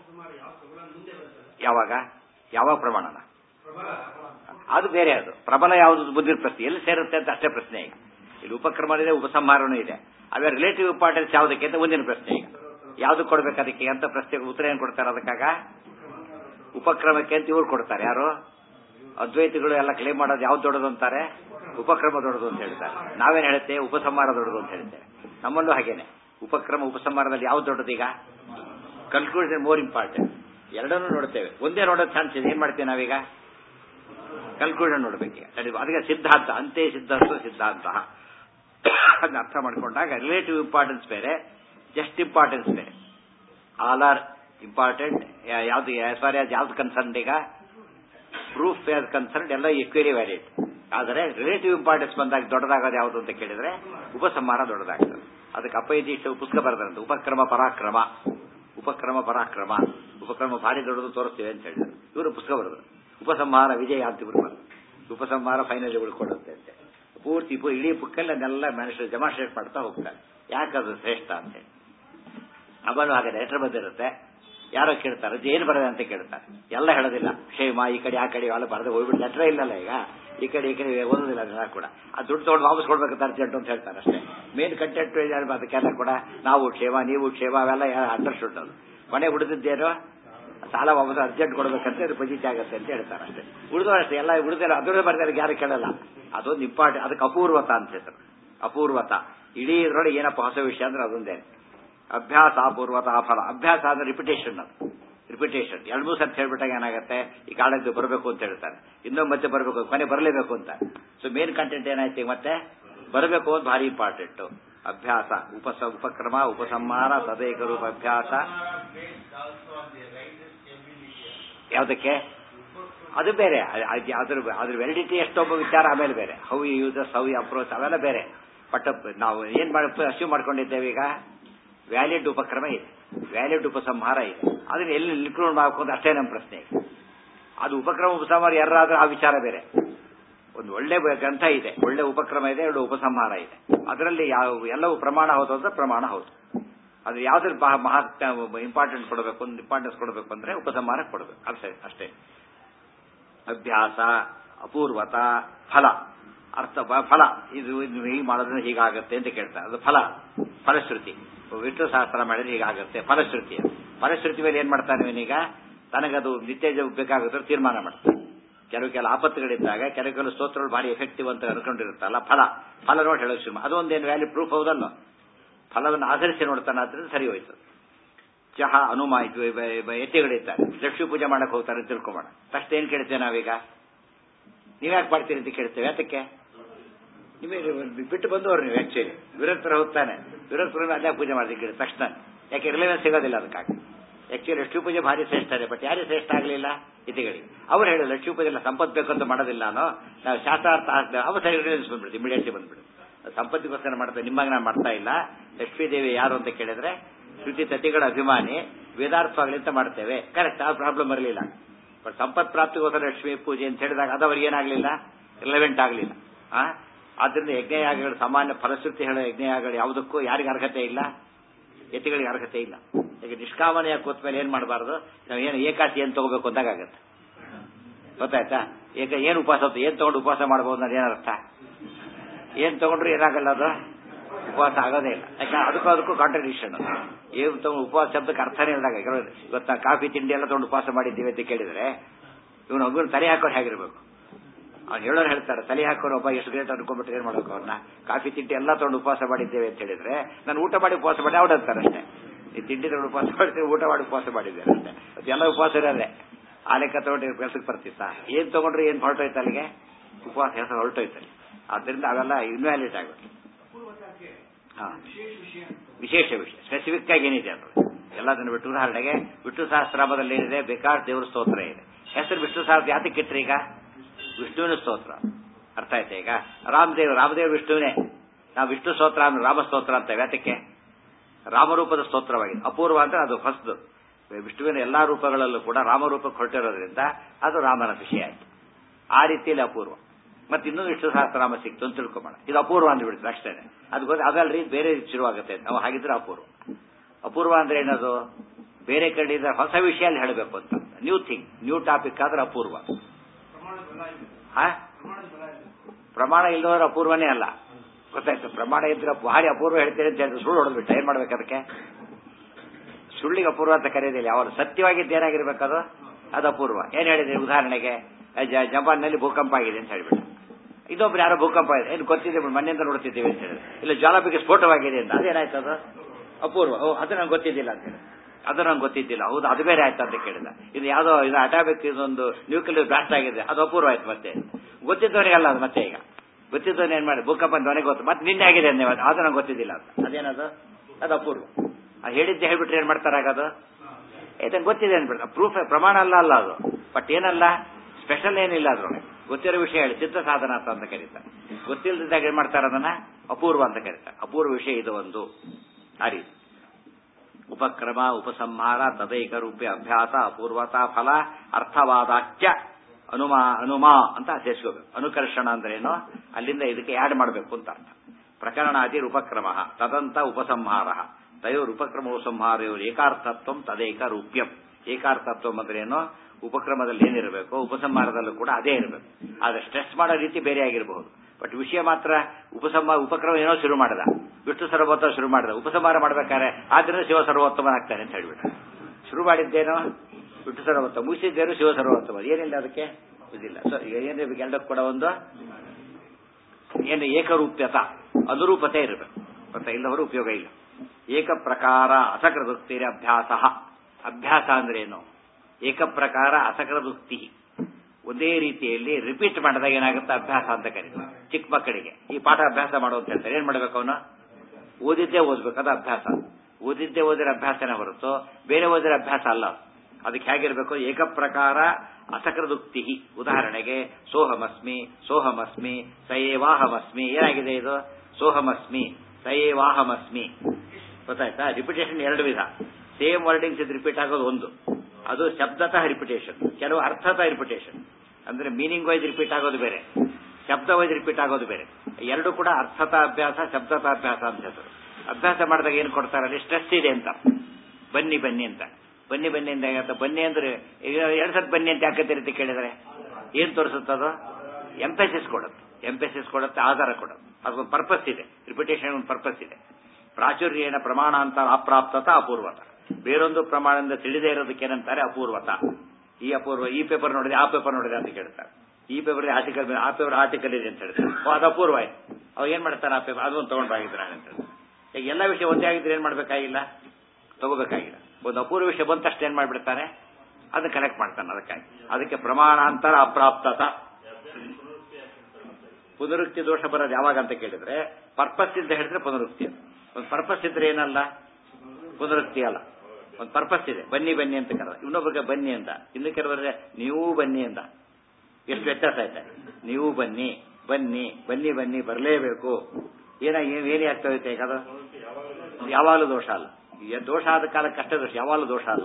ಯಾವಾಗ ಯಾವಾಗ ಪ್ರಮಾಣನ ಅದು ಬೇರೆ ಅದು ಪ್ರಬಲ ಯಾವುದು ಬುದ್ಧಿ ಪ್ರಶ್ನೆ ಎಲ್ಲಿ ಸೇರುತ್ತೆ ಅಂತ ಅಷ್ಟೇ ಪ್ರಶ್ನೆ ಈಗ ಇಲ್ಲಿ ಉಪಕ್ರಮ ಇದೆ ಉಪಸಂಹಾರನೂ ಇದೆ ಅವೇ ರಿಲೇಟಿವ್ ಇಂಪಾರ್ಟೆನ್ಸ್ ಯಾವುದಕ್ಕೆ ಅಂತ ಮುಂದಿನ ಪ್ರಶ್ನೆ ಈಗ ಯಾವ್ದು ಕೊಡ್ಬೇಕು ಅದಕ್ಕೆ ಅಂತ ಪ್ರಶ್ನೆಗೆ ಉತ್ತರ ಏನ್ ಕೊಡ್ತಾರೆ ಅದಕ್ಕಾಗ ಉಪಕ್ರಮಕ್ಕೆ ಅಂತ ಇವ್ರು ಕೊಡ್ತಾರೆ ಯಾರು ಅದ್ವೈತಿಗಳು ಎಲ್ಲ ಕ್ಲೇಮ್ ಮಾಡೋದು ಯಾವ್ದು ದೊಡ್ಡದು ಅಂತಾರೆ ಉಪಕ್ರಮ ದೊಡ್ಡದು ಅಂತ ಹೇಳ್ತಾರೆ ನಾವೇನ್ ಹೇಳುತ್ತೇವೆ ಉಪಸಂಹಾರ ದೊಡ್ಡದು ಅಂತ ಹೇಳ್ತೇವೆ ನಮ್ಮಲ್ಲೂ ಹಾಗೇನೆ ಉಪಕ್ರಮ ಉಪಸಂಹಾರದಲ್ಲಿ ಯಾವ್ದು ದೊಡ್ಡದು ಈಗ ಕನ್ಕ್ಲೂಷನ್ ಮೋರ್ ಇಂಪಾರ್ಟೆಂಟ್ ಎರಡನ್ನೂ ನೋಡ್ತೇವೆ ಒಂದೇ ನೋಡೋದು ಚಾನ್ಸ್ ಇದೆ ಏನ್ ಮಾಡ್ತೀವಿ ನಾವೀಗ ಕನ್ಕ್ಲೂಷನ್ ನೋಡ್ಬೇಕೀಗ ಸರಿ ಅದಕ್ಕೆ ಸಿದ್ಧಾಂತ ಅಂತೆ ಸಿದ್ಧಾಂತ ಸಿದ್ಧಾಂತ ಅದನ್ನ ಅರ್ಥ ಮಾಡ್ಕೊಂಡಾಗ ರಿಲೇಟಿವ್ ಇಂಪಾರ್ಟೆನ್ಸ್ ಬೇರೆ ಜಸ್ಟ್ ಇಂಪಾರ್ಟೆನ್ಸ್ ಬೇರೆ ಆಲ್ ಆರ್ ಇಂಪಾರ್ಟೆಂಟ್ ಯಾವ್ದು ಆಸ್ ಫಾರ್ ಯಾಸ್ ಯಾವ್ದು ಕನ್ಸರ್ನ್ ಈಗ ಪ್ರೂಫ್ ಆಸ್ ಕನ್ಸರ್ನ್ ಎಲ್ಲ ಈಕ್ವಲಿ ವ್ಯಾಲಿಡ್ ಆದರೆ ರಿಲೇಟಿವ್ ಇಂಪಾರ್ಟೆನ್ಸ್ ಬಂದಾಗ ದೊಡ್ಡದಾಗೋದು ಯಾವುದು ಅಂತ ಕೇಳಿದ್ರೆ ಉಪಸಂಹಾರ ದೊಡ್ಡದಾಗ್ತದೆ ಅದಕ್ಕೆ ಅಪೈತಿ ಇಷ್ಟು ಪುಸ್ತಕ ಬರೆದಂತೆ ಉಪಕ್ರಮ ಪರಾಕ್ರಮ ಉಪಕ್ರಮ ಪರಾಕ್ರಮ ಉಪಕ್ರಮ ಭಾರಿ ದೊಡ್ಡದು ತೋರಿಸ್ತೀವಿ ಅಂತ ಹೇಳಿದ್ರು ಇವರು ಪುಸ್ತಕ ಬರೆದ್ರು ಉಪಸಂಹಾರ ವಿಜಯ ಅಂತ ಇವರು ಬರೆದ್ರು ಉಪಸಂಹಾರ ಫೈನಲ್ ಉಳ್ಕೊಡುತ್ತೆ ಅಂತ ಪೂರ್ತಿ ಪೂ- ಇಡೀ ಬುಕ್ಕಲ್ಲಿ ಅದನ್ನೆಲ್ಲ ಮನುಷ್ಯರು ಡೆಮಾನ್ಸ್ಟ್ರೇಟ್ ಮಾಡ್ತಾ ಹೋಗ್ತಾರೆ ಯಾಕದು ಶ್ರೇಷ್ಠ ಅಂತೇಳಿ ಅವನು ಹಾಗೆ ಲೆಟರ್ ಬಂದಿರುತ್ತೆ ಯಾರೋ ಕೇಳ್ತಾರೆ ಅದು ಏನು ಬರದೆ ಅಂತ ಕೇಳ್ತಾರೆ ಎಲ್ಲ ಹೇಳೋದಿಲ್ಲ ಕ್ಷೇಮ ಈ ಕಡೆ ಆ ಕಡೆ ಎಲ್ಲ ಬರದೆ ಹೋಗ್ಬಿಟ್ಟು ಲೆಟ್ರೇ ಇಲ್ಲಲ್ಲ ಈಗ ಈ ಕಡೆ ಈ ಕಡೆ ಓದೋದಿಲ್ಲ ಅದನ್ನ ಕೂಡ ಆ ದುಡ್ಡು ತಗೊಂಡು ವಾಪಸ್ ಕೊಡ್ಬೇಕಂತ ಅರ್ಜೆಂಟ್ ಅಂತ ಹೇಳ್ತಾರೆ ಅಷ್ಟೇ ಮೇನ್ ಕಂಟೆಂಟ್ ಅದಕ್ಕೆಲ್ಲ ಕೂಡ ನಾವು ಕ್ಷೇಮ ನೀವು ಕ್ಷೇಮ ಅವೆಲ್ಲ ಅಂಡರ್ಸ್ಟುಡ್ ಅದು ಮನೆ ಉಳಿದಿದ್ದೇನೋ ಸಾಲ ವಾಪಸ್ ಅರ್ಜೆಂಟ್ ಕೊಡ್ಬೇಕಂತ ಇದು ಪಜಿತಿ ಆಗುತ್ತೆ ಅಂತ ಹೇಳ್ತಾರೆ ಅಷ್ಟೇ ಉಳಿದು ಅಷ್ಟೇ ಎಲ್ಲ ಉಳಿದಿಲ್ಲ ಅದರಲ್ಲೇ ಬರ್ತಾರೆ ಯಾರು ಕೇಳಲ್ಲ ಅದೊಂದು ಇಂಪಾರ್ಟೆಂಟ್ ಅದಕ್ಕೆ ಅಪೂರ್ವತ ಅಂತ ಹೆಸರು ಅಪೂರ್ವತ ಇಡೀ ಇದ್ರೊಳಗೆ ಏನಪ್ಪ ಹೊಸ ವಿಷಯ ಅಂದ್ರೆ ಅದೊಂದೇ ಅಭ್ಯಾಸ ಅಪೂರ್ವತ ಫಲ ಅಭ್ಯಾಸ ಅಂದ್ರೆ ರಿಪಿಟೇಷನ್ ಅದು ರಿಪಿಟೇಷನ್ ಎರಡು ಮೂರು ಸರ್ತಿ ಹೇಳ್ಬಿಟ್ಟಾಗ ಏನಾಗುತ್ತೆ ಈ ಕಾಲದ್ದು ಬರಬೇಕು ಅಂತ ಹೇಳ್ತಾರೆ ಇನ್ನೊಮ್ಮೆ ಮತ್ತೆ ಬರಬೇಕು ಕೊನೆ ಬರಲೇಬೇಕು ಅಂತ ಸೊ ಮೇನ್ ಕಂಟೆಂಟ್ ಏನಾಯ್ತು ಈಗ ಮತ್ತೆ ಬರಬೇಕು ಅಂತ ಭಾರಿ ಇಂಪಾರ್ಟೆಂಟ್ ಅಭ್ಯಾಸ ಉಪಸ ಉಪಕ್ರಮ ಉಪಸಂಹಾರ ಸದೈಕ ರೂಪ ಅಭ್ಯಾಸ ಯಾವುದಕ್ಕೆ ಅದು ಬೇರೆ ಅ- ಅದ್- ಅದ್ರ ಅದ್ರ ವ್ಯಾಲಿಡಿಟಿ ಎಷ್ಟೊಬ್ಬ ವಿಚಾರ ಆಮೇಲೆ ಬೇರೆ ಹೌ ಯೂಸಸ್ ಹೌ ಅಪ್ರೋಚ್ ಅವೆಲ್ಲ ಬೇರೆ ಬಟ್ ನಾವು ಏನ್ ಮಾಡಿ ಅಸ್ಯೂಮ್ ಮಾಡ್ಕೊಂಡಿದ್ದೇವೆ ಈಗ ವ್ಯಾಲಿಡ್ ಉಪಕ್ರಮ ಇದೆ ವ್ಯಾಲಿಡ್ ಉಪಸಂಹಾರ ಇದೆ ಅದನ್ನ ಎಲ್ಲಿ ಇನ್ಕ್ಲೂಡ್ ಮಾಡಬೇಕು ಅಂತ ಅಷ್ಟೇ ನಮ್ಮ ಪ್ರಶ್ನೆ ಈಗ. ಅದು ಉಪಕ್ರಮ ಉಪಸಂಹಾರ ಯಾರಾದ್ರೂ ಆ ವಿಚಾರ ಬೇರೆ ಒಂದು ಒಳ್ಳೆ ಬ- ಗ್ರಂಥ ಇದೆ ಒಳ್ಳೆ ಉಪಕ್ರಮ ಇದೆ ಒಳ್ಳೆ ಉಪಸಂಹಾರ ಇದೆ ಅದರಲ್ಲಿ ಯಾವ ಎಲ್ಲವೂ ಪ್ರಮಾಣ ಹೌದು ಅಂದ್ರೆ ಪ್ರಮಾಣ ಹೌದು ಅದು ಯಾವ್ದ್ರ ಮಹಾ ಇಂಪಾರ್ಟೆಂಟ್ ಕೊಡಬೇಕು ಒಂದು ಇಂಪಾರ್ಟೆನ್ಸ್ ಕೊಡಬೇಕು ಅಂದ್ರೆ ಉಪಸಂಹಾರ ಕೊಡಬೇಕು ಅಷ್ಟೇ ಅಷ್ಟೇ ಅಭ್ಯಾಸ ಅಪೂರ್ವತ ಫಲ ಅರ್ಥ ಬ- ಫಲ ಇದು ಇದು ಹೀಗೆ ಮಾಡೋದ್ರಿಂದ ಹೀಗಾಗತ್ತೆ ಅಂತ ಕೇಳ್ತಾರೆ ಅದು ಫಲ ಫಲಶ್ರುತಿ ವಿಷ್ಣು ಸಹಸ್ರ ಮಾಡಿದ್ರೆ ಹೀಗಾಗತ್ತೆ ಫಲಶ್ರುತಿ ಅದು. ಫಲಶ್ರುತಿ ಮೇಲೆ ಏನ್ ಮಾಡ್ತಾನೆ ಇವನೀಗ ತನಗದು ನಿತ್ಯ ಜೀವ ಬೇಕಾಗುತ್ತೆ ಅಂತ ತೀರ್ಮಾನ ಮಾಡ್ತಾನೆ ಕೆಲವು ಕೆಲ ಆಪತ್ತುಗಳಿದ್ದಾಗ ಕೆಲವು ಕೆಲವು ಸ್ತೋತ್ರಗಳು ಭಾರಿ ಎಫೆಕ್ಟಿವ್ ಅಂತ ಅನ್ಕೊಂಡಿರುತ್ತಲ್ಲ ಫಲ ಫಲ ನೋಡಿ ಹೇಳೋಕೆ ಶುರು ಅದು ಒಂದೇನು ವ್ಯಾಲ್ಯೂ ಪ್ರೂಫ್ ಹೌದಲ್ಲ ಫಲವನ್ನು ಆಧರಿಸಿ ನೋಡ್ತಾನೆ ಆದ್ರಿಂದ ಸರಿ ಹೋಯ್ತು ಚಹಾ ಅನುಮ ಇದು ಇವ- ಇವ ಎತ್ತಿಗಳಿದ್ದಾರೆ ಲಕ್ಷ್ಮೀ ಪೂಜೆ ಮಾಡಕ್ ಹೋಗ್ತಾರೆ ಅಂತ ತಿಳ್ಕೊಂಬೋಣ ತಕ್ಷಣ ಏನ್ ಕೇಳ್ತೇವೆ ನಾವೀಗ ನೀವ್ಯಾಕೆ ಮಾಡ್ತೀರಿ ಅಂತ ಕೇಳ್ತೇವೆ ಯಾತಕ್ಕೆ ನಿಮಗೆ ಬಿಟ್ಟು ಬಂದವರು ನೀವು ಆಕ್ಚುಲಿ ವಿರೋಧಪುರ ಹೋಗ್ತಾನೆ ವಿರೋಧಪುರ ಅಲ್ಲೇ ಪೂಜೆ ಮಾಡ್ತೀವಿ ತಕ್ಷಣ ಯಾಕೆ ರಿಲೆವೆನ್ಸ್ ಸಿಗೋದಿಲ್ಲ ಅದಕ್ಕಾಗಿ ಆಕ್ಚುಲಿ ಲಕ್ಷ್ಮೀ ಪೂಜೆ ಭಾರಿ ಶ್ರೇಷ್ಠ ಇದೆ ಬಟ್ ಯಾರಿಗೆ ಶ್ರೇಷ್ಠ ಆಗಲಿಲ್ಲ ಇತಿಗಳಿಗೆ ಅವ್ರು ಹೇಳಿ ಲಕ್ಷ್ಮೀ ಪೂಜೆ ಎಲ್ಲ ಸಂಪತ್ತು ಬೇಕು ಅಂತ ಮಾಡೋದಿಲ್ಲ ನಾನು ನಾವು ಶಾಸ್ತ್ರಾರ್ಥ ಹಾಕ್ತೇವೆ ಅವ ಸರಿ ರಿಲೆವೆನ್ಸ್ ಬಂದ್ಬಿಡುತ್ತೆ ಇಮಿಡಿಯೇಟ್ಲಿ ಬಂದ್ಬಿಡು ಸಂಪತ್ತಿಗೋಸ್ಕರ ಮಾಡ್ತೇವೆ ನಿಮ್ಮಾಗ ನಾನು ಮಾಡ್ತಾ ಇಲ್ಲ ಲಕ್ಷ್ಮೀ ದೇವಿ ಯಾರು ಅಂತ ಕೇಳಿದ್ರೆ ಶ್ರುತಿ ತತಿಗಳ ಅಭಿಮಾನಿ ವೇದಾರ್ಥವಾಗಲಿ ಅಂತ ಮಾಡ್ತೇವೆ ಕರೆಕ್ಟ್ ಆ ಪ್ರಾಬ್ಲಮ್ ಬರಲಿಲ್ಲ ಬಟ್ ಸಂಪತ್ ಪ್ರಾಪ್ತಿಗೋಸ್ಕರ ಲಕ್ಷ್ಮೀ ಪೂಜೆ ಅಂತ ಹೇಳಿದಾಗ ಅದು ಅವ್ರಿಗೆ ಏನಾಗಲಿಲ್ಲ ರಿಲೆವೆಂಟ್ ಆಗಲಿಲ್ಲ ಆ ಆದ್ರಿಂದ ಯಜ್ಞಯಾಗಗಳು ಸಾಮಾನ್ಯ ಫಲಶ್ರುತಿ ಹೇಳೋ ಯಜ್ಞಯಾಗಗಳು ಯಾವುದಕ್ಕೂ ಯಾರಿಗೆ ಅರ್ಹತೆ ಇಲ್ಲ ಯತಿಗಳಿಗೆ ಅರ್ಹತೆ ಇಲ್ಲ ಈಗ ನಿಷ್ಕಾಮನೆಯ ಕೂತ ಮೇಲೆ ಏನ್ ಮಾಡಬಾರ್ದು ನಾವು ಏನು ಏಕಾಸಿ ಏನ್ ತಗೋಬೇಕು ಅಂದಾಗತ್ತೆ ಗೊತ್ತಾಯ್ತಾ ಈಗ ಏನ್ ಉಪವಾಸ ಹೊತ್ತು ಏನ್ ತಗೊಂಡು ಉಪವಾಸ ಮಾಡಬಹುದು ಅನ್ನೋದು ಏನರ್ಥ ಏನ್ ತಗೊಂಡ್ರು ಏನಾಗಲ್ಲ ಅದು ಉಪವಾಸ ಆಗೋದೇ ಇಲ್ಲ ಯಾಕಂದ್ರೆ ಅದಕ್ಕೂ ಅದಕ್ಕೂ ಕಾಂಟ್ರಡಿಕ್ಷನ್ ಏನ್ ತಗೊಂಡು ಉಪವಾಸ ಶಬ್ದಕ್ಕೆ ಅರ್ಥನೇ ಇಲ್ದಾಗ ಕೆಲವರು ಇವತ್ತು ನಾವು ಕಾಫಿ ತಿಂಡಿ ಎಲ್ಲ ತಗೊಂಡು ಉಪವಾಸ ಮಾಡಿದ್ದೀವಿ ಅಂತ ಕೇಳಿದ್ರೆ ಇವನು ಒಬ್ಬರು ತಲೆ ಹಾಕೋರು ಹೇಗಿರ್ಬೇಕು ಅವ್ನು ಹೇಳೋರು ಹೇಳ್ತಾರೆ ತಲೆ ಹಾಕೋರು ಒಬ್ಬ ಎಷ್ಟು ಗ್ರೇಟ್ ಅನ್ಕೊಂಡ್ಬಿಟ್ಟು ಏನ್ ಮಾಡ್ಬೇಕು ಅವ್ರನ್ನ ಕಾಫಿ ತಿಂಡಿ ಎಲ್ಲ ತಗೊಂಡು ಉಪವಾಸ ಮಾಡಿದ್ದೇವೆ ಅಂತ ಹೇಳಿದ್ರೆ ನಾನು ಊಟ ಮಾಡಿ ಉಪವಾಸ ಮಾಡಿ ಅವ್ರು ಅಂತಾರೆ ಅಷ್ಟೇ ಈ ತಿಂಡಿ ತಗೊಂಡು ಉಪವಾಸ ಮಾಡ್ತೀವಿ ಊಟ ಮಾಡಿ ಉಪವಾಸ ಮಾಡಿದ್ದೇವೆ ಅಷ್ಟೇ ಅದೆಲ್ಲ ಉಪವಾಸ ಇರೋದೇ ಆ ಲೆಕ್ಕ ತಗೊಂಡು ಕೆಲ್ಸಕ್ಕೆ ಬರ್ತಿತ್ತ ಏನ್ ತಗೊಂಡ್ರೆ ಏನ್ ಹೊರಟೋಯ್ತು ಅಲ್ಲಿಗೆ ಉಪವಾಸ ಹೆಸರು ಹೊರಟೋಯ್ತು ಆದ್ರಿಂದ ಅವೆಲ್ಲ ಇನ್ವ್ಯಾಲಿಡ್ ಆಗುತ್ತೆ ಹಾ ವಿಶೇಷ ವಿಷಯ ಸ್ಪೆಸಿಫಿಕ್ ಆಗಿ ಏನಿದೆ ಅದು ಎಲ್ಲದನ್ನು ಬಿಟ್ಟು ಉದಾಹರಣೆಗೆ ವಿಷ್ಣು ಸಹಸ್ರಾಮದಲ್ಲಿ ಏನಿದೆ ಬೇಕಾದ ದೇವರ ಸ್ತೋತ್ರ ಇದೆ ಹೆಸರು ವಿಷ್ಣು ಸಹಸ್ರ ಯಾತಕ್ಕೆ ಇಟ್ರಿ ಈಗ ವಿಷ್ಣುವಿನ ಸ್ತೋತ್ರ ಅರ್ಥ ಆಯ್ತಾ ಈಗ ರಾಮದೇವ್ ರಾಮದೇವ್ ವಿಷ್ಣುವಿನೇ ನಾವು ವಿಷ್ಣು ಸ್ತೋತ್ರ ಅಂದ್ರೆ ರಾಮ ಸ್ತೋತ್ರ ಅಂತ ಯಾತಕ್ಕೆ ರಾಮರೂಪದ ಸ್ತೋತ್ರವಾಗಿದೆ ಅಪೂರ್ವ ಅಂದ್ರೆ ಅದು ಫಸ್ಟ್ ವಿಷ್ಣುವಿನ ಎಲ್ಲಾ ರೂಪಗಳಲ್ಲೂ ಕೂಡ ರಾಮರೂಪಕ್ಕೆ ಹೊರಟಿರೋದ್ರಿಂದ ಅದು ರಾಮನ ವಿಷಯ ಆಯ್ತು ಆ ರೀತಿಯಲ್ಲಿ ಅಪೂರ್ವ ಮತ್ತೆ ಇನ್ನೊಂದು ವಿಷ್ಣು ಸಹಸ್ರನಾಮ ಸಿಕ್ತು ಅಂತ ತಿಳ್ಕೊಂಬೋಣ ಇದು ಅಪೂರ್ವ ಅಂದ್ಬಿಡ್ತಾರೆ ಅಷ್ಟೇ ಅದು ಗೊತ್ತ ಅದಲ್ರಿ ಬೇರೆ ಶುರುವಾಗುತ್ತೆ ನಾವು ಹಾಗಿದ್ರೆ ಅಪೂರ್ವ ಅಪೂರ್ವ ಅಂದ್ರೆ ಏನದು ಬೇರೆ ಕಡೆಯಿಂದ ಹೊಸ ವಿಷಯ ಅಲ್ಲಿ ಹೇಳಬೇಕು ಅಂತ ನ್ಯೂ ಥಿಂಗ್ ನ್ಯೂ ಟಾಪಿಕ್ ಆದ್ರೆ ಅಪೂರ್ವ ಆ? ಪ್ರಮಾಣ ಇಲ್ಲದವ್ರ ಅಪೂರ್ವನೇ ಅಲ್ಲ ಗೊತ್ತಾಯ್ತು ಪ್ರಮಾಣ ಇದ್ರೆ ಭಾರಿ ಅಪೂರ್ವ ಹೇಳ್ತೀರಿ ಅಂತ ಹೇಳಿದ್ರೆ ಸುಳ್ಳು ಹೊಡೆದ್ಬಿಟ್ಟು ಏನ್ ಮಾಡ್ಬೇಕು ಅದಕ್ಕೆ ಸುಳ್ಳಿಗೆ ಅಪೂರ್ವ ಅಂತ ಕರೆಯೋದಿಲ್ಲ ಯಾವಾಗ ಸತ್ಯವಾಗಿದ್ದು ಏನಾಗಿರ್ಬೇಕು ಅದು ಅದು ಅಪೂರ್ವ ಏನ್ ಹೇಳಿದ್ರಿ ಉದಾಹರಣೆಗೆ ಜ- ಜಪಾನ್ನಲ್ಲಿ ಭೂಕಂಪ ಆಗಿದೆ ಅಂತ ಹೇಳ್ಬಿಟ್ಟು ಇದೊಬ್ರು ಯಾರೋ ಭೂಕಂಪ ಇದೆ ಏನು ಗೊತ್ತಿದೆ ಬಿಡು, ಮನೆಯಿಂದ ನೋಡ್ತಿದ್ದೀವಿ ಅಂತ ಹೇಳಿದ್ರೆ ಇಲ್ಲ ಜ್ವಾಲಾಪಿಗೆ ಸ್ಫೋಟವಾಗಿದೆ ಅಂತ ಅದೇನಾಯ್ತು ಅದು ಅಪೂರ್ವ ಓ ಅದು ನಂಗೆ ಗೊತ್ತಿದ್ದಿಲ್ಲ ಅಂತ ಹೇಳಿ ಅದು ನಂಗೆ ಗೊತ್ತಿದ್ದಿಲ್ಲ ಹೌದು ಅದು ಬೇರೆ ಆಯ್ತು ಅಂತ ಕೇಳಿದ ಇದು ಯಾವುದೋ ಇದು ಅಟಾಮಿಕ್ ಇದೊಂದು ನ್ಯೂಕ್ಲಿಯರ್ ಬ್ಲಾಸ್ಟ್ ಆಗಿದೆ ಅದು ಅಪೂರ್ವ ಆಯ್ತು ಮತ್ತೆ ಗೊತ್ತಿದ್ದವನಿಗಲ್ಲ ಅದು ಮತ್ತೆ ಈಗ ಗೊತ್ತಿದ್ದವನು ಏನ್ ಮಾಡಿ ಭೂಕಂಪ ಅಂತ ಅವನಿಗೆ ಗೊತ್ತು ಮತ್ತೆ ನಿನ್ನೆ ಆಗಿದೆ ಅಂದೆ ಅದು ನಂಗೆ ಗೊತ್ತಿದ್ದಿಲ್ಲ ಅಂತ ಅದೇನದು ಅದು ಅಪೂರ್ವ ಆ ಹೇಳಿದ್ದೆ ಹೇಳ್ಬಿಟ್ರೆ ಏನ್ ಮಾಡ್ತಾರೆ ಆಗೋದು ಇದನ್ನು ಗೊತ್ತಿದೆ ಅನ್ಬಿಡ್ತ ಪ್ರೂಫ್ ಪ್ರಮಾಣ ಅಲ್ಲ ಅಲ್ಲ ಅದು ಬಟ್ ಏನಲ್ಲ ಸ್ಪೆಷಲ್ ಏನಿಲ್ಲ ಅದ್ರೊಳಗೆ ಗೊತ್ತಿರೋ ವಿಷಯ ಹೇಳಿ ಸಿದ್ಧ ಸಾಧನ ಅಂತ ಅಂತ ಕರೀತಾರೆ ಗೊತ್ತಿಲ್ಲದಿದ್ದಾಗ ಏನ್ ಮಾಡ್ತಾರೆ ಅದನ್ನ ಅಪೂರ್ವ ಅಂತ ಕರೀತಾರೆ ಅಪೂರ್ವ ವಿಷಯ ಇದು ಒಂದು ಆ ರೀತಿ ಉಪಕ್ರಮ ಉಪಸಂಹಾರ ತದೈಕ ರೂಪಿ ಅಭ್ಯಾಸ ಅಪೂರ್ವತಾ ಫಲ ಅರ್ಥವಾದಾಚ್ಯ ಅನುಮಾ ಅನುಮಾ ಅಂತ ಸೇರಿಸ್ಕೋಬೇಕು ಅನುಕರ್ಷಣ ಅಂದ್ರೆ ಏನು ಅಲ್ಲಿಂದ ಇದಕ್ಕೆ ಆಡ್ ಮಾಡಬೇಕು ಅಂತ ಅರ್ಥ ಪ್ರಕರಣಾದಿ ಉಪಕ್ರಮ ತದಂತ ಉಪಸಂಹಾರ ತಯೋರ್ ಉಪಕ್ರಮ ಉಪಸಂಹಾರಯೋರ್ ಏಕಾರ್ಥತ್ವ ತದೇಕ ರೂಪ್ಯಂ ಏಕಾರ್ಥತ್ವ ಅಂದ್ರೆ ಏನು ಉಪಕ್ರಮದಲ್ಲಿ ಏನಿರಬೇಕು ಉಪಸಂಹಾರದಲ್ಲೂ ಕೂಡ ಅದೇ ಇರಬೇಕು ಆದ್ರೆ ಸ್ಟ್ರೆಸ್ ಮಾಡೋ ರೀತಿ ಬೇರೆ ಆಗಿರಬಹುದು ಬಟ್ ವಿಷಯ ಮಾತ್ರ ಉಪಸಂಹಾರ ಉಪಕ್ರಮ ಏನೋ ಶುರು ಮಾಡಿದ ವಿಷ್ಣು ಸರ್ವೋತ್ತಮ ಶುರು ಮಾಡಿದ ಉಪಸಂಹಾರ ಮಾಡ್ಬೇಕಾದ್ರೆ ಆದ್ರಿಂದ ಶಿವ ಸರ್ವೋತ್ತಮ ಆಗ್ತಾನೆ ಅಂತ ಹೇಳ್ಬಿಟ್ಟ ಶುರು ಮಾಡಿದ್ದೇನೋ ವಿಷ್ಣು ಸರ್ವೋತ್ತಮ ಮುಗಿಸಿದ್ದೇನು ಶಿವ ಸರ್ವೋತ್ತಮ ಏನಿಲ್ಲ ಅದಕ್ಕೆ ಇದಿಲ್ಲ ಸೊ ಏನಿರ್ಬೇಕು ಎಲ್ಲದಕ್ಕೂ ಕೂಡ ಒಂದು ಏನು ಏಕರೂಪ್ಯತ ಅನುರೂಪತೆ ಇರಬೇಕು ಗೊತ್ತಾ ಇಲ್ಲವರು ಉಪಯೋಗ ಇಲ್ಲ ಏಕ ಪ್ರಕಾರ ಅಸಕೃದುಕ್ತಿರ ಅಭ್ಯಾಸ ಅಭ್ಯಾಸ ಅಂದ್ರೆ ಏನು ಏಕ ಪ್ರಕಾರ ಅಸಕೃದುಕ್ತಿ ಒಂದೇ ರೀತಿಯಲ್ಲಿ ರಿಪೀಟ್ ಮಾಡಿದಾಗ ಏನಾಗುತ್ತೆ ಅಭ್ಯಾಸ ಅಂತ ಕರೀತಾರೆ ಚಿಕ್ಕ ಮಕ್ಕಳಿಗೆ ಈ ಪಾಠ ಅಭ್ಯಾಸ ಮಾಡು ಅಂತ ಹೇಳ್ತಾರೆ ಏನ್ ಮಾಡ್ಬೇಕು ಅವನು ಓದಿದ್ದೇ ಓದ್ಬೇಕು ಅದು ಅಭ್ಯಾಸ ಓದಿದ್ದೇ ಓದಿರೋ ಅಭ್ಯಾಸನೇ ಹೊರತು ಬೇರೆ ಓದಿರೋ ಅಭ್ಯಾಸ ಅಲ್ಲ ಅದು. ಅದಕ್ಕೆ ಹೇಗಿರ್ಬೇಕು ಏಕಪ್ರಕಾರ ಅಸಕೃದುಕ್ತಿ ಉದಾಹರಣೆಗೆ ಸೋಹಮಸ್ಮಿ ಸೋಹಮಸ್ಮಿ ಸಯೇವಾಹಮಸ್ಮಿ ಏನಾಗಿದೆ ಇದು ಸೋಹಮಸ್ಮಿ ಸಯೇವಾಹಮಸ್ಮಿ ಗೊತ್ತಾಯ್ತಾ ರಿಪಿಟೇಷನ್ ಎರಡು ವಿಧ ಸೇಮ್ ವರ್ಡಿಂಗ್ಸ್ ಇದು ರಿಪೀಟ್ ಆಗೋದು ಒಂದು ಅದು ಶಬ್ದತಃ ರಿಪಿಟೇಷನ್ ಕೆಲವು ಅರ್ಥತಃ ರಿಪಿಟೇಷನ್ ಅಂದ್ರೆ ಮೀನಿಂಗ್ ವೈಸ್ ರಿಪೀಟ್ ಆಗೋದು ಬೇರೆ ಶಬ್ದ ವೈಸ್ ರಿಪೀಟ್ ಆಗೋದು ಬೇರೆ ಎರಡು ಕೂಡ ಅರ್ಥತ ಅಭ್ಯಾಸ ಶಬ್ದತ ಅಭ್ಯಾಸ ಅಂತ ಹೆಸರು ಅಭ್ಯಾಸ ಮಾಡಿದಾಗ ಏನು ಕೊಡ್ತಾರೆ ಅಲ್ಲಿ ಸ್ಟ್ರೆಸ್ ಇದೆ ಅಂತ ಬನ್ನಿ ಬನ್ನಿ ಅಂತ ಬನ್ನಿ ಬನ್ನಿ ಅಂತ ಹೇಗತ್ತೆ ಬನ್ನಿ ಅಂದ್ರೆ ಈಗ ಎರಡ್ ಸತ್ ಬನ್ನಿ ಅಂತ ಯಾಕೆ ರೀತಿ ಕೇಳಿದ್ರೆ ಏನ್ ತೋರಿಸುತ್ತದು ಎಂಪೆಸಿಸ್ ಕೊಡುತ್ತೆ ಎಂಪೆಸಿಸ್ ಕೊಡುತ್ತೆ ಆಧಾರ ಕೊಡುತ್ತೆ ಅದೊಂದು ಪರ್ಪಸ್ ಇದೆ ರಿಪಿಟೇಷನ್ ಒಂದು ಪರ್ಪಸ್ ಇದೆ ಪ್ರಾಚುರ್ಯೇನ ಪ್ರಮಾಣ ಅಂತ ಅಪ್ರಾಪ್ತತ ಅಪೂರ್ವತ ಬೇರೊಂದು ಪ್ರಮಾಣದಿಂದ ತಿಳಿದೇ ಇರೋದಕ್ಕೆ ಏನಂತಾರೆ ಅಪೂರ್ವತ ಈ ಅಪೂರ್ವ ಈ ಪೇಪರ್ ನೋಡಿದೆ ಆ ಪೇಪರ್ ನೋಡಿದೆ ಅಂತ ಕೇಳ್ತಾರೆ ಈ ಪೇಪರ್ ಆರ್ಟಿಕಲ್ ಆ ಪೇಪರ್ ಆರ್ಟಿಕಲ್ ಇದೆ ಅಂತ ಹೇಳ್ತಾರೆ ಓ, ಅದು ಅಪೂರ್ವ ಆಯ್ತು ಅವ್ ಏನ್ ಮಾಡ್ತಾರೆ ಆ ಪೇಪರ್ ಅದೊಂದು ತಗೊಂಡು ಆಗಿದ್ರೆ ಅಂತ ಹೇಳ್ತಾರೆ. ಈಗ ಎಲ್ಲ ವಿಷಯ ಒಂದೇ ಆಗಿದ್ರೆ ಏನ್ ಮಾಡ್ಬೇಕಾಗಿಲ್ಲ ತಗೋಬೇಕಾಗಿಲ್ಲ ಒಂದು ಅಪೂರ್ವ ವಿಷಯ ಬಂದ ತಕ್ಷಣ ಏನ್ ಮಾಡ್ಬಿಡ್ತಾನೆ ಅದನ್ನ ಕನೆಕ್ಟ್ ಮಾಡ್ತಾನೆ ಅದಕ್ಕಾಗಿ ಅದಕ್ಕೆ ಪ್ರಮಾಣಾಂತರ ಅಪ್ರಾಪ್ತತ ಪುನರುಕ್ತಿ ದೋಷ ಬರೋದು ಯಾವಾಗ ಅಂತ ಕೇಳಿದ್ರೆ ಪರ್ಪಸ್ ಇಂದ ಹೇಳಿದ್ರೆ ಪುನರುಕ್ತಿ ಅದು. ಒಂದು ಪರ್ಪಸ್ ಇದ್ರೆ ಏನಲ್ಲ ಪುನರುಕ್ತಿ ಅಲ್ಲ ಒಂದು ಪರ್ಪಸ್ ಇದೆ ಬನ್ನಿ ಬನ್ನಿ ಅಂತ ಕರೆದ ಇನ್ನೊಬ್ಬರಿಗೆ ಬನ್ನಿ ಅಂತ ಇನ್ನು ಕೆಲವರಿಗೆ ನೀವು ಬನ್ನಿ ಅಂತ ಎಷ್ಟು ವ್ಯತ್ಯಾಸ ಐತೆ ನೀವು ಬನ್ನಿ ಬನ್ನಿ ಬನ್ನಿ ಬನ್ನಿ ಬರಲೇಬೇಕು ಏನ ಏನೇ ಆಗ್ತಾ ಹೋಯ್ತೆ ಈಗ ಅದು ಯಾವಾಗಲೂ ದೋಷ ಅಲ್ಲ ಈ ದೋಷ ಆದ ಕಾಲಕ್ಕೆ ಅಷ್ಟೇ ದೋಷ ಯಾವಾಗಲೂ ದೋಷ ಅಲ್ಲ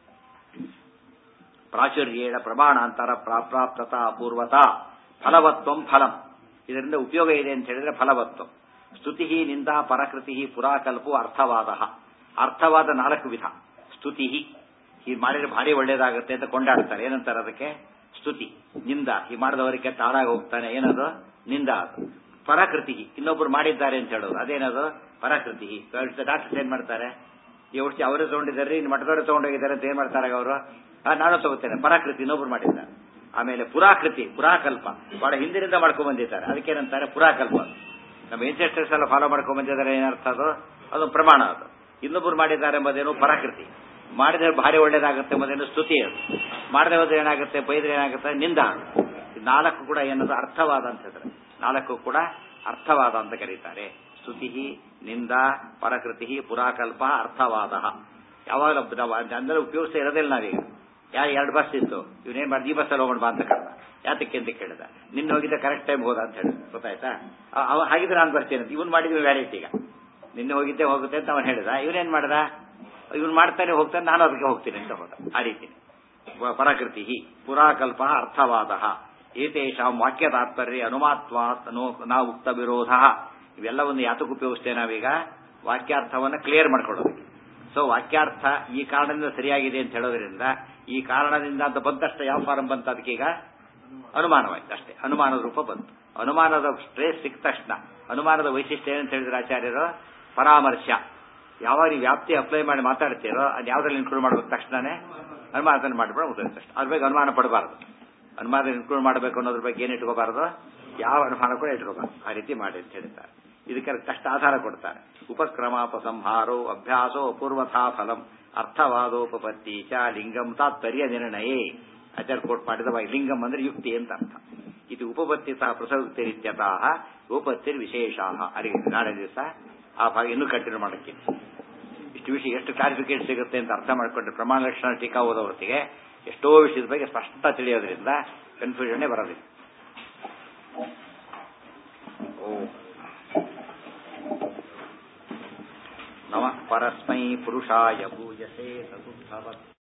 ಪ್ರಾಚುರ್ಯೇಣ ಪ್ರಮಾಣಾಂತರ ಪ್ರಾಪ್ತತ ಅಪೂರ್ವತ ಫಲವತ್ವಂ ಫಲಂ ಇದರಿಂದ ಉಪಯೋಗ ಇದೆ ಅಂತ ಹೇಳಿದ್ರೆ ಫಲವತ್ವ ಸ್ತುತಿ ನಿಂದ ಪರಕೃತಿ ಪುರಾಕಲ್ಪು ಅರ್ಥವಾದ ಅರ್ಥವಾದ ನಾಲ್ಕು ವಿಧ ಸ್ತುತಿ ಹೀಗೆ ಮಾಡಿದ್ರೆ ಭಾರಿ ಒಳ್ಳೇದಾಗುತ್ತೆ ಅಂತ ಕೊಂಡಾಡ್ತಾರೆ ಏನಂತಾರೆ ಅದಕ್ಕೆ ಸ್ತುತಿ ನಿಂದ ಈ ಮಾಡಿದವರಿಗೆ ತಾಳಾಗಿ ಹೋಗ್ತಾನೆ ಏನದು ನಿಂದ ಅದು ಪರಾಕೃತಿ ಇನ್ನೊಬ್ರು ಮಾಡಿದ್ದಾರೆ ಅಂತ ಹೇಳೋದು ಅದೇನದು ಪರಾಕೃತಿ ಡಾಕ್ಟರ್ಸ್ ಏನ್ ಮಾಡ್ತಾರೆ ಈ ಔಷಧಿ ಅವರೇ ತಗೊಂಡಿದ್ದಾರೆ ಇನ್ನು ಮಠದವರೇ ತಗೊಂಡೋಗಿದ್ದಾರೆ ಅಂತ ಏನ್ ಮಾಡ್ತಾರೆ ಅವರು ಆ, ನಾನು ತಗೋತೇನೆ ಪರಾಕೃತಿ ಇನ್ನೊಬ್ರು ಮಾಡಿದ್ದಾರೆ ಆಮೇಲೆ ಪುರಾಕೃತಿ ಪುರಾಕಲ್ಪ ಬಹಳ ಹಿಂದಿನಿಂದ ಮಾಡ್ಕೊಂಡ್ ಬಂದಿದ್ದಾರೆ ಅದಕ್ಕೇನಂತಾರೆ ಪುರಾಕಲ್ಪ ನಮ್ಮ ಏನ್ಸೆಸ್ಟರ್ಸ್ ಎಲ್ಲ ಫಾಲೋ ಮಾಡ್ಕೊಂಡ್ ಬಂದಿದ್ದಾರೆ ಏನರ್ಥ ಅದು ಅದೊಂದು ಪ್ರಮಾಣ ಅದು ಇನ್ನೊಬ್ರು ಮಾಡಿದ್ದಾರೆ ಎಂಬುದೇನು ಪರಾಕೃತಿ ಮಾಡಿದ್ರೆ ಭಾರಿ ಒಳ್ಳೇದಾಗುತ್ತೆ ಎಂಬುದೇನು ಸ್ತುತಿ ಅದು ಮಾಡದೆ ಹೋದ್ರೆ ಏನಾಗುತ್ತೆ ಬೈದ್ರೆ ಏನಾಗುತ್ತೆ ನಿಂದ ಈ ನಾಲ್ಕು ಕೂಡ ಏನದು ಅರ್ಥವಾದ ಅಂತ ಹೇಳ್ತಾರೆ ನಾಲ್ಕು ಕೂಡ ಅರ್ಥವಾದ ಅಂತ ಕರೀತಾರೆ ಸ್ತುತಿ ನಿಂದ ಪರಕೃತಿ ಪುರಾಕಲ್ಪ ಅರ್ಥವಾದ ಯಾವಾಗ ನಾವು ಅಂದ್ರೆ ಉಪಯೋಗಿಸ್ತಾ ಇರೋದಿಲ್ಲ ನಾವೀಗ ಯಾ ಎರಡು ಬಸ್ ಇತ್ತು ಇವನೇನ್ ಮಾಡಿದ ಈ ಬಸ್ಸಲ್ಲಿ ಹೋಗೋಣ ಬಾ ಅಂತ ಕರೆದ ಯಾತಕ್ಕೆ ಅಂತ ಕೇಳಿದ ನಿನ್ನ ಹೋಗಿದ್ದ ಕರೆಕ್ಟ್ ಟೈಮ್ ಹೋದ ಅಂತ ಹೇಳಿ ಗೊತ್ತಾಯ್ತಾ ಅವ- ಅವ ಹಾಗಿದ್ರೆ ನಾನು ಬರ್ತೇನೆ ಅಂತ ಇವನ್ ಮಾಡಿದ್ವಿ ವ್ಯಾಲಿಟಿ ಈಗ ನಿನ್ನೆ ಹೋಗಿದ್ದೆ ಹೋಗುತ್ತೆ ಅಂತ ಅವನು ಹೇಳಿದ ಇವನೇನ್ ಮಾಡ್ದ ಇವನ್ ಮಾಡ್ತಾನೆ ಹೋಗ್ತಾನೆ ನಾನು ಅದಕ್ಕೆ ಹೋಗ್ತೀನಿ ಅಂತ ಹೋದ ಆ ರೀತಿ ವ- ಪರಾಕೃತಿ ಪುರಾಕಲ್ಪ ಅರ್ಥವಾದ ಏತೇಷಾಂ ವಾಕ್ಯ ತಾತ್ಪರ್ಯ ಅನುಮಾತ್ವಾತ್ ಅನು ನಾ ಉಕ್ತ ವಿರೋಧ ಇವೆಲ್ಲವನ್ನು ಯಾತಕ್ಕೆ ಉಪಯೋಗಿಸ್ತೇವೆ ನಾವೀಗ ವಾಕ್ಯಾರ್ಥವನ್ನು ಕ್ಲಿಯರ್ ಮಾಡ್ಕೊಳ್ಳೋದಕ್ಕೆ ಸೊ ವಾಕ್ಯಾರ್ಥ ಈ ಕಾರಣದಿಂದ ಸರಿಯಾಗಿದೆ ಅಂತ ಹೇಳೋದ್ರಿಂದ ಈ ಕಾರಣದಿಂದ ಅಂತ ಬಂದಷ್ಟ ಯಾವ ಫಾರಂ ಬಂತು ಅದಕ್ಕೀಗ ಅನುಮಾನವಾಯ್ತು ಅಷ್ಟೇ ಅನುಮಾನದ ರೂಪ ಬಂತು ಅನುಮಾನದ ಸ್ಟ್ರೇಸ್ ಸಿಕ್ಕ ತಕ್ಷಣ ಅನುಮಾನದ ವೈಶಿಷ್ಟ್ಯ ಏನಂತ ಹೇಳಿದ್ರೆ ಆಚಾರ್ಯರು ಪರಾಮರ್ಶ ಯಾವಾಗ ನೀವು ವ್ಯಾಪ್ತಿ ಅಪ್ಲೈ ಮಾಡಿ ಮಾತಾಡ್ತೀರೋ ಅದು ಯಾವ್ದ್ರಲ್ಲಿ ಇನ್ಕ್ಲೂಡ್ ಮಾಡ್ಬೇಕು ತಕ್ಷಣನೇ ಅನುಮಾನದಲ್ಲಿ ಮಾಡಿಬಿಡೋ ಮುಗಿದ ತಕ್ಷಣ ಅದ್ರ ಬಗ್ಗೆ ಅನುಮಾನ ಪಡಬಾರದು ಅನುಮಾನ ಇನ್ಕ್ಲೂಡ್ ಮಾಡಬೇಕು ಅನ್ನೋದ್ರ ಬಗ್ಗೆ ಏನು ಇಟ್ಕೋಬಾರದು ಯಾವ ಅನುಮಾನ ಕೂಡ ಇಟ್ಕೋಬಾರದು ಆ ರೀತಿ ಮಾಡಿ ಅಂತ ಹೇಳ್ತಾರೆ ಇದಕ್ಕೆ ಕಷ್ಟ ಆಧಾರ ಕೊಡ್ತಾರೆ ಉಪಕ್ರಮಾಪಸಂಹಾರೋ ಅಭ್ಯಾಸೋ ಪೂರ್ವಥಾ ಫಲಂ ಅರ್ಥವಾದೋಪಪತ್ತಿ ಚ ಲಿಂಗಂ ತಾತ್ಪರ್ಯ ನಿರ್ಣಯೇ ಆಚಾರ್ಯ ಕೋಟ್ ಮಾಡಿದ ಲಿಂಗಂ ಅಂದ್ರೆ ಯುಕ್ತಿ ಅಂತ ಅರ್ಥ ಇದು ಉಪಪತ್ತಿ ಸಹ ಪ್ರಸಕ್ತಿರಿತ್ಯತಃ ಉಪತ್ತಿರ್ ವಿಶೇಷ ಅರಿಗೆ ನಾಳೆ ದಿವಸ ಆ ಭಾಗ ಇನ್ನೂ ಕಂಟಿನ್ಯೂ ಮಾಡಕ್ಕೆ ಇಷ್ಟು ವಿಷಯ ಎಷ್ಟು ಕ್ಲಾರಿಫಿಕೇಟ್ ಸಿಗುತ್ತೆ ಅಂತ ಅರ್ಥ ಮಾಡಿಕೊಂಡ್ರೆ ಪ್ರಮಾಣ ಲಕ್ಷಣ ಟೀಕಾ ಓದೋರ್ತಿಗೆ ಎಷ್ಟೋ ವಿಷಯದ ಬಗ್ಗೆ ಸ್ಪಷ್ಟ ತಿಳಿಯೋದ್ರಿಂದ ಕನ್ಫ್ಯೂಷನ್ನೇ ಬರೋದಿಲ್ಲ ಓ ನಮಃ ಪರಸ್ಮೈ ಪುರುಷಾಯ ಪೂಜಸೆ ಸದುದ್ಭವತ್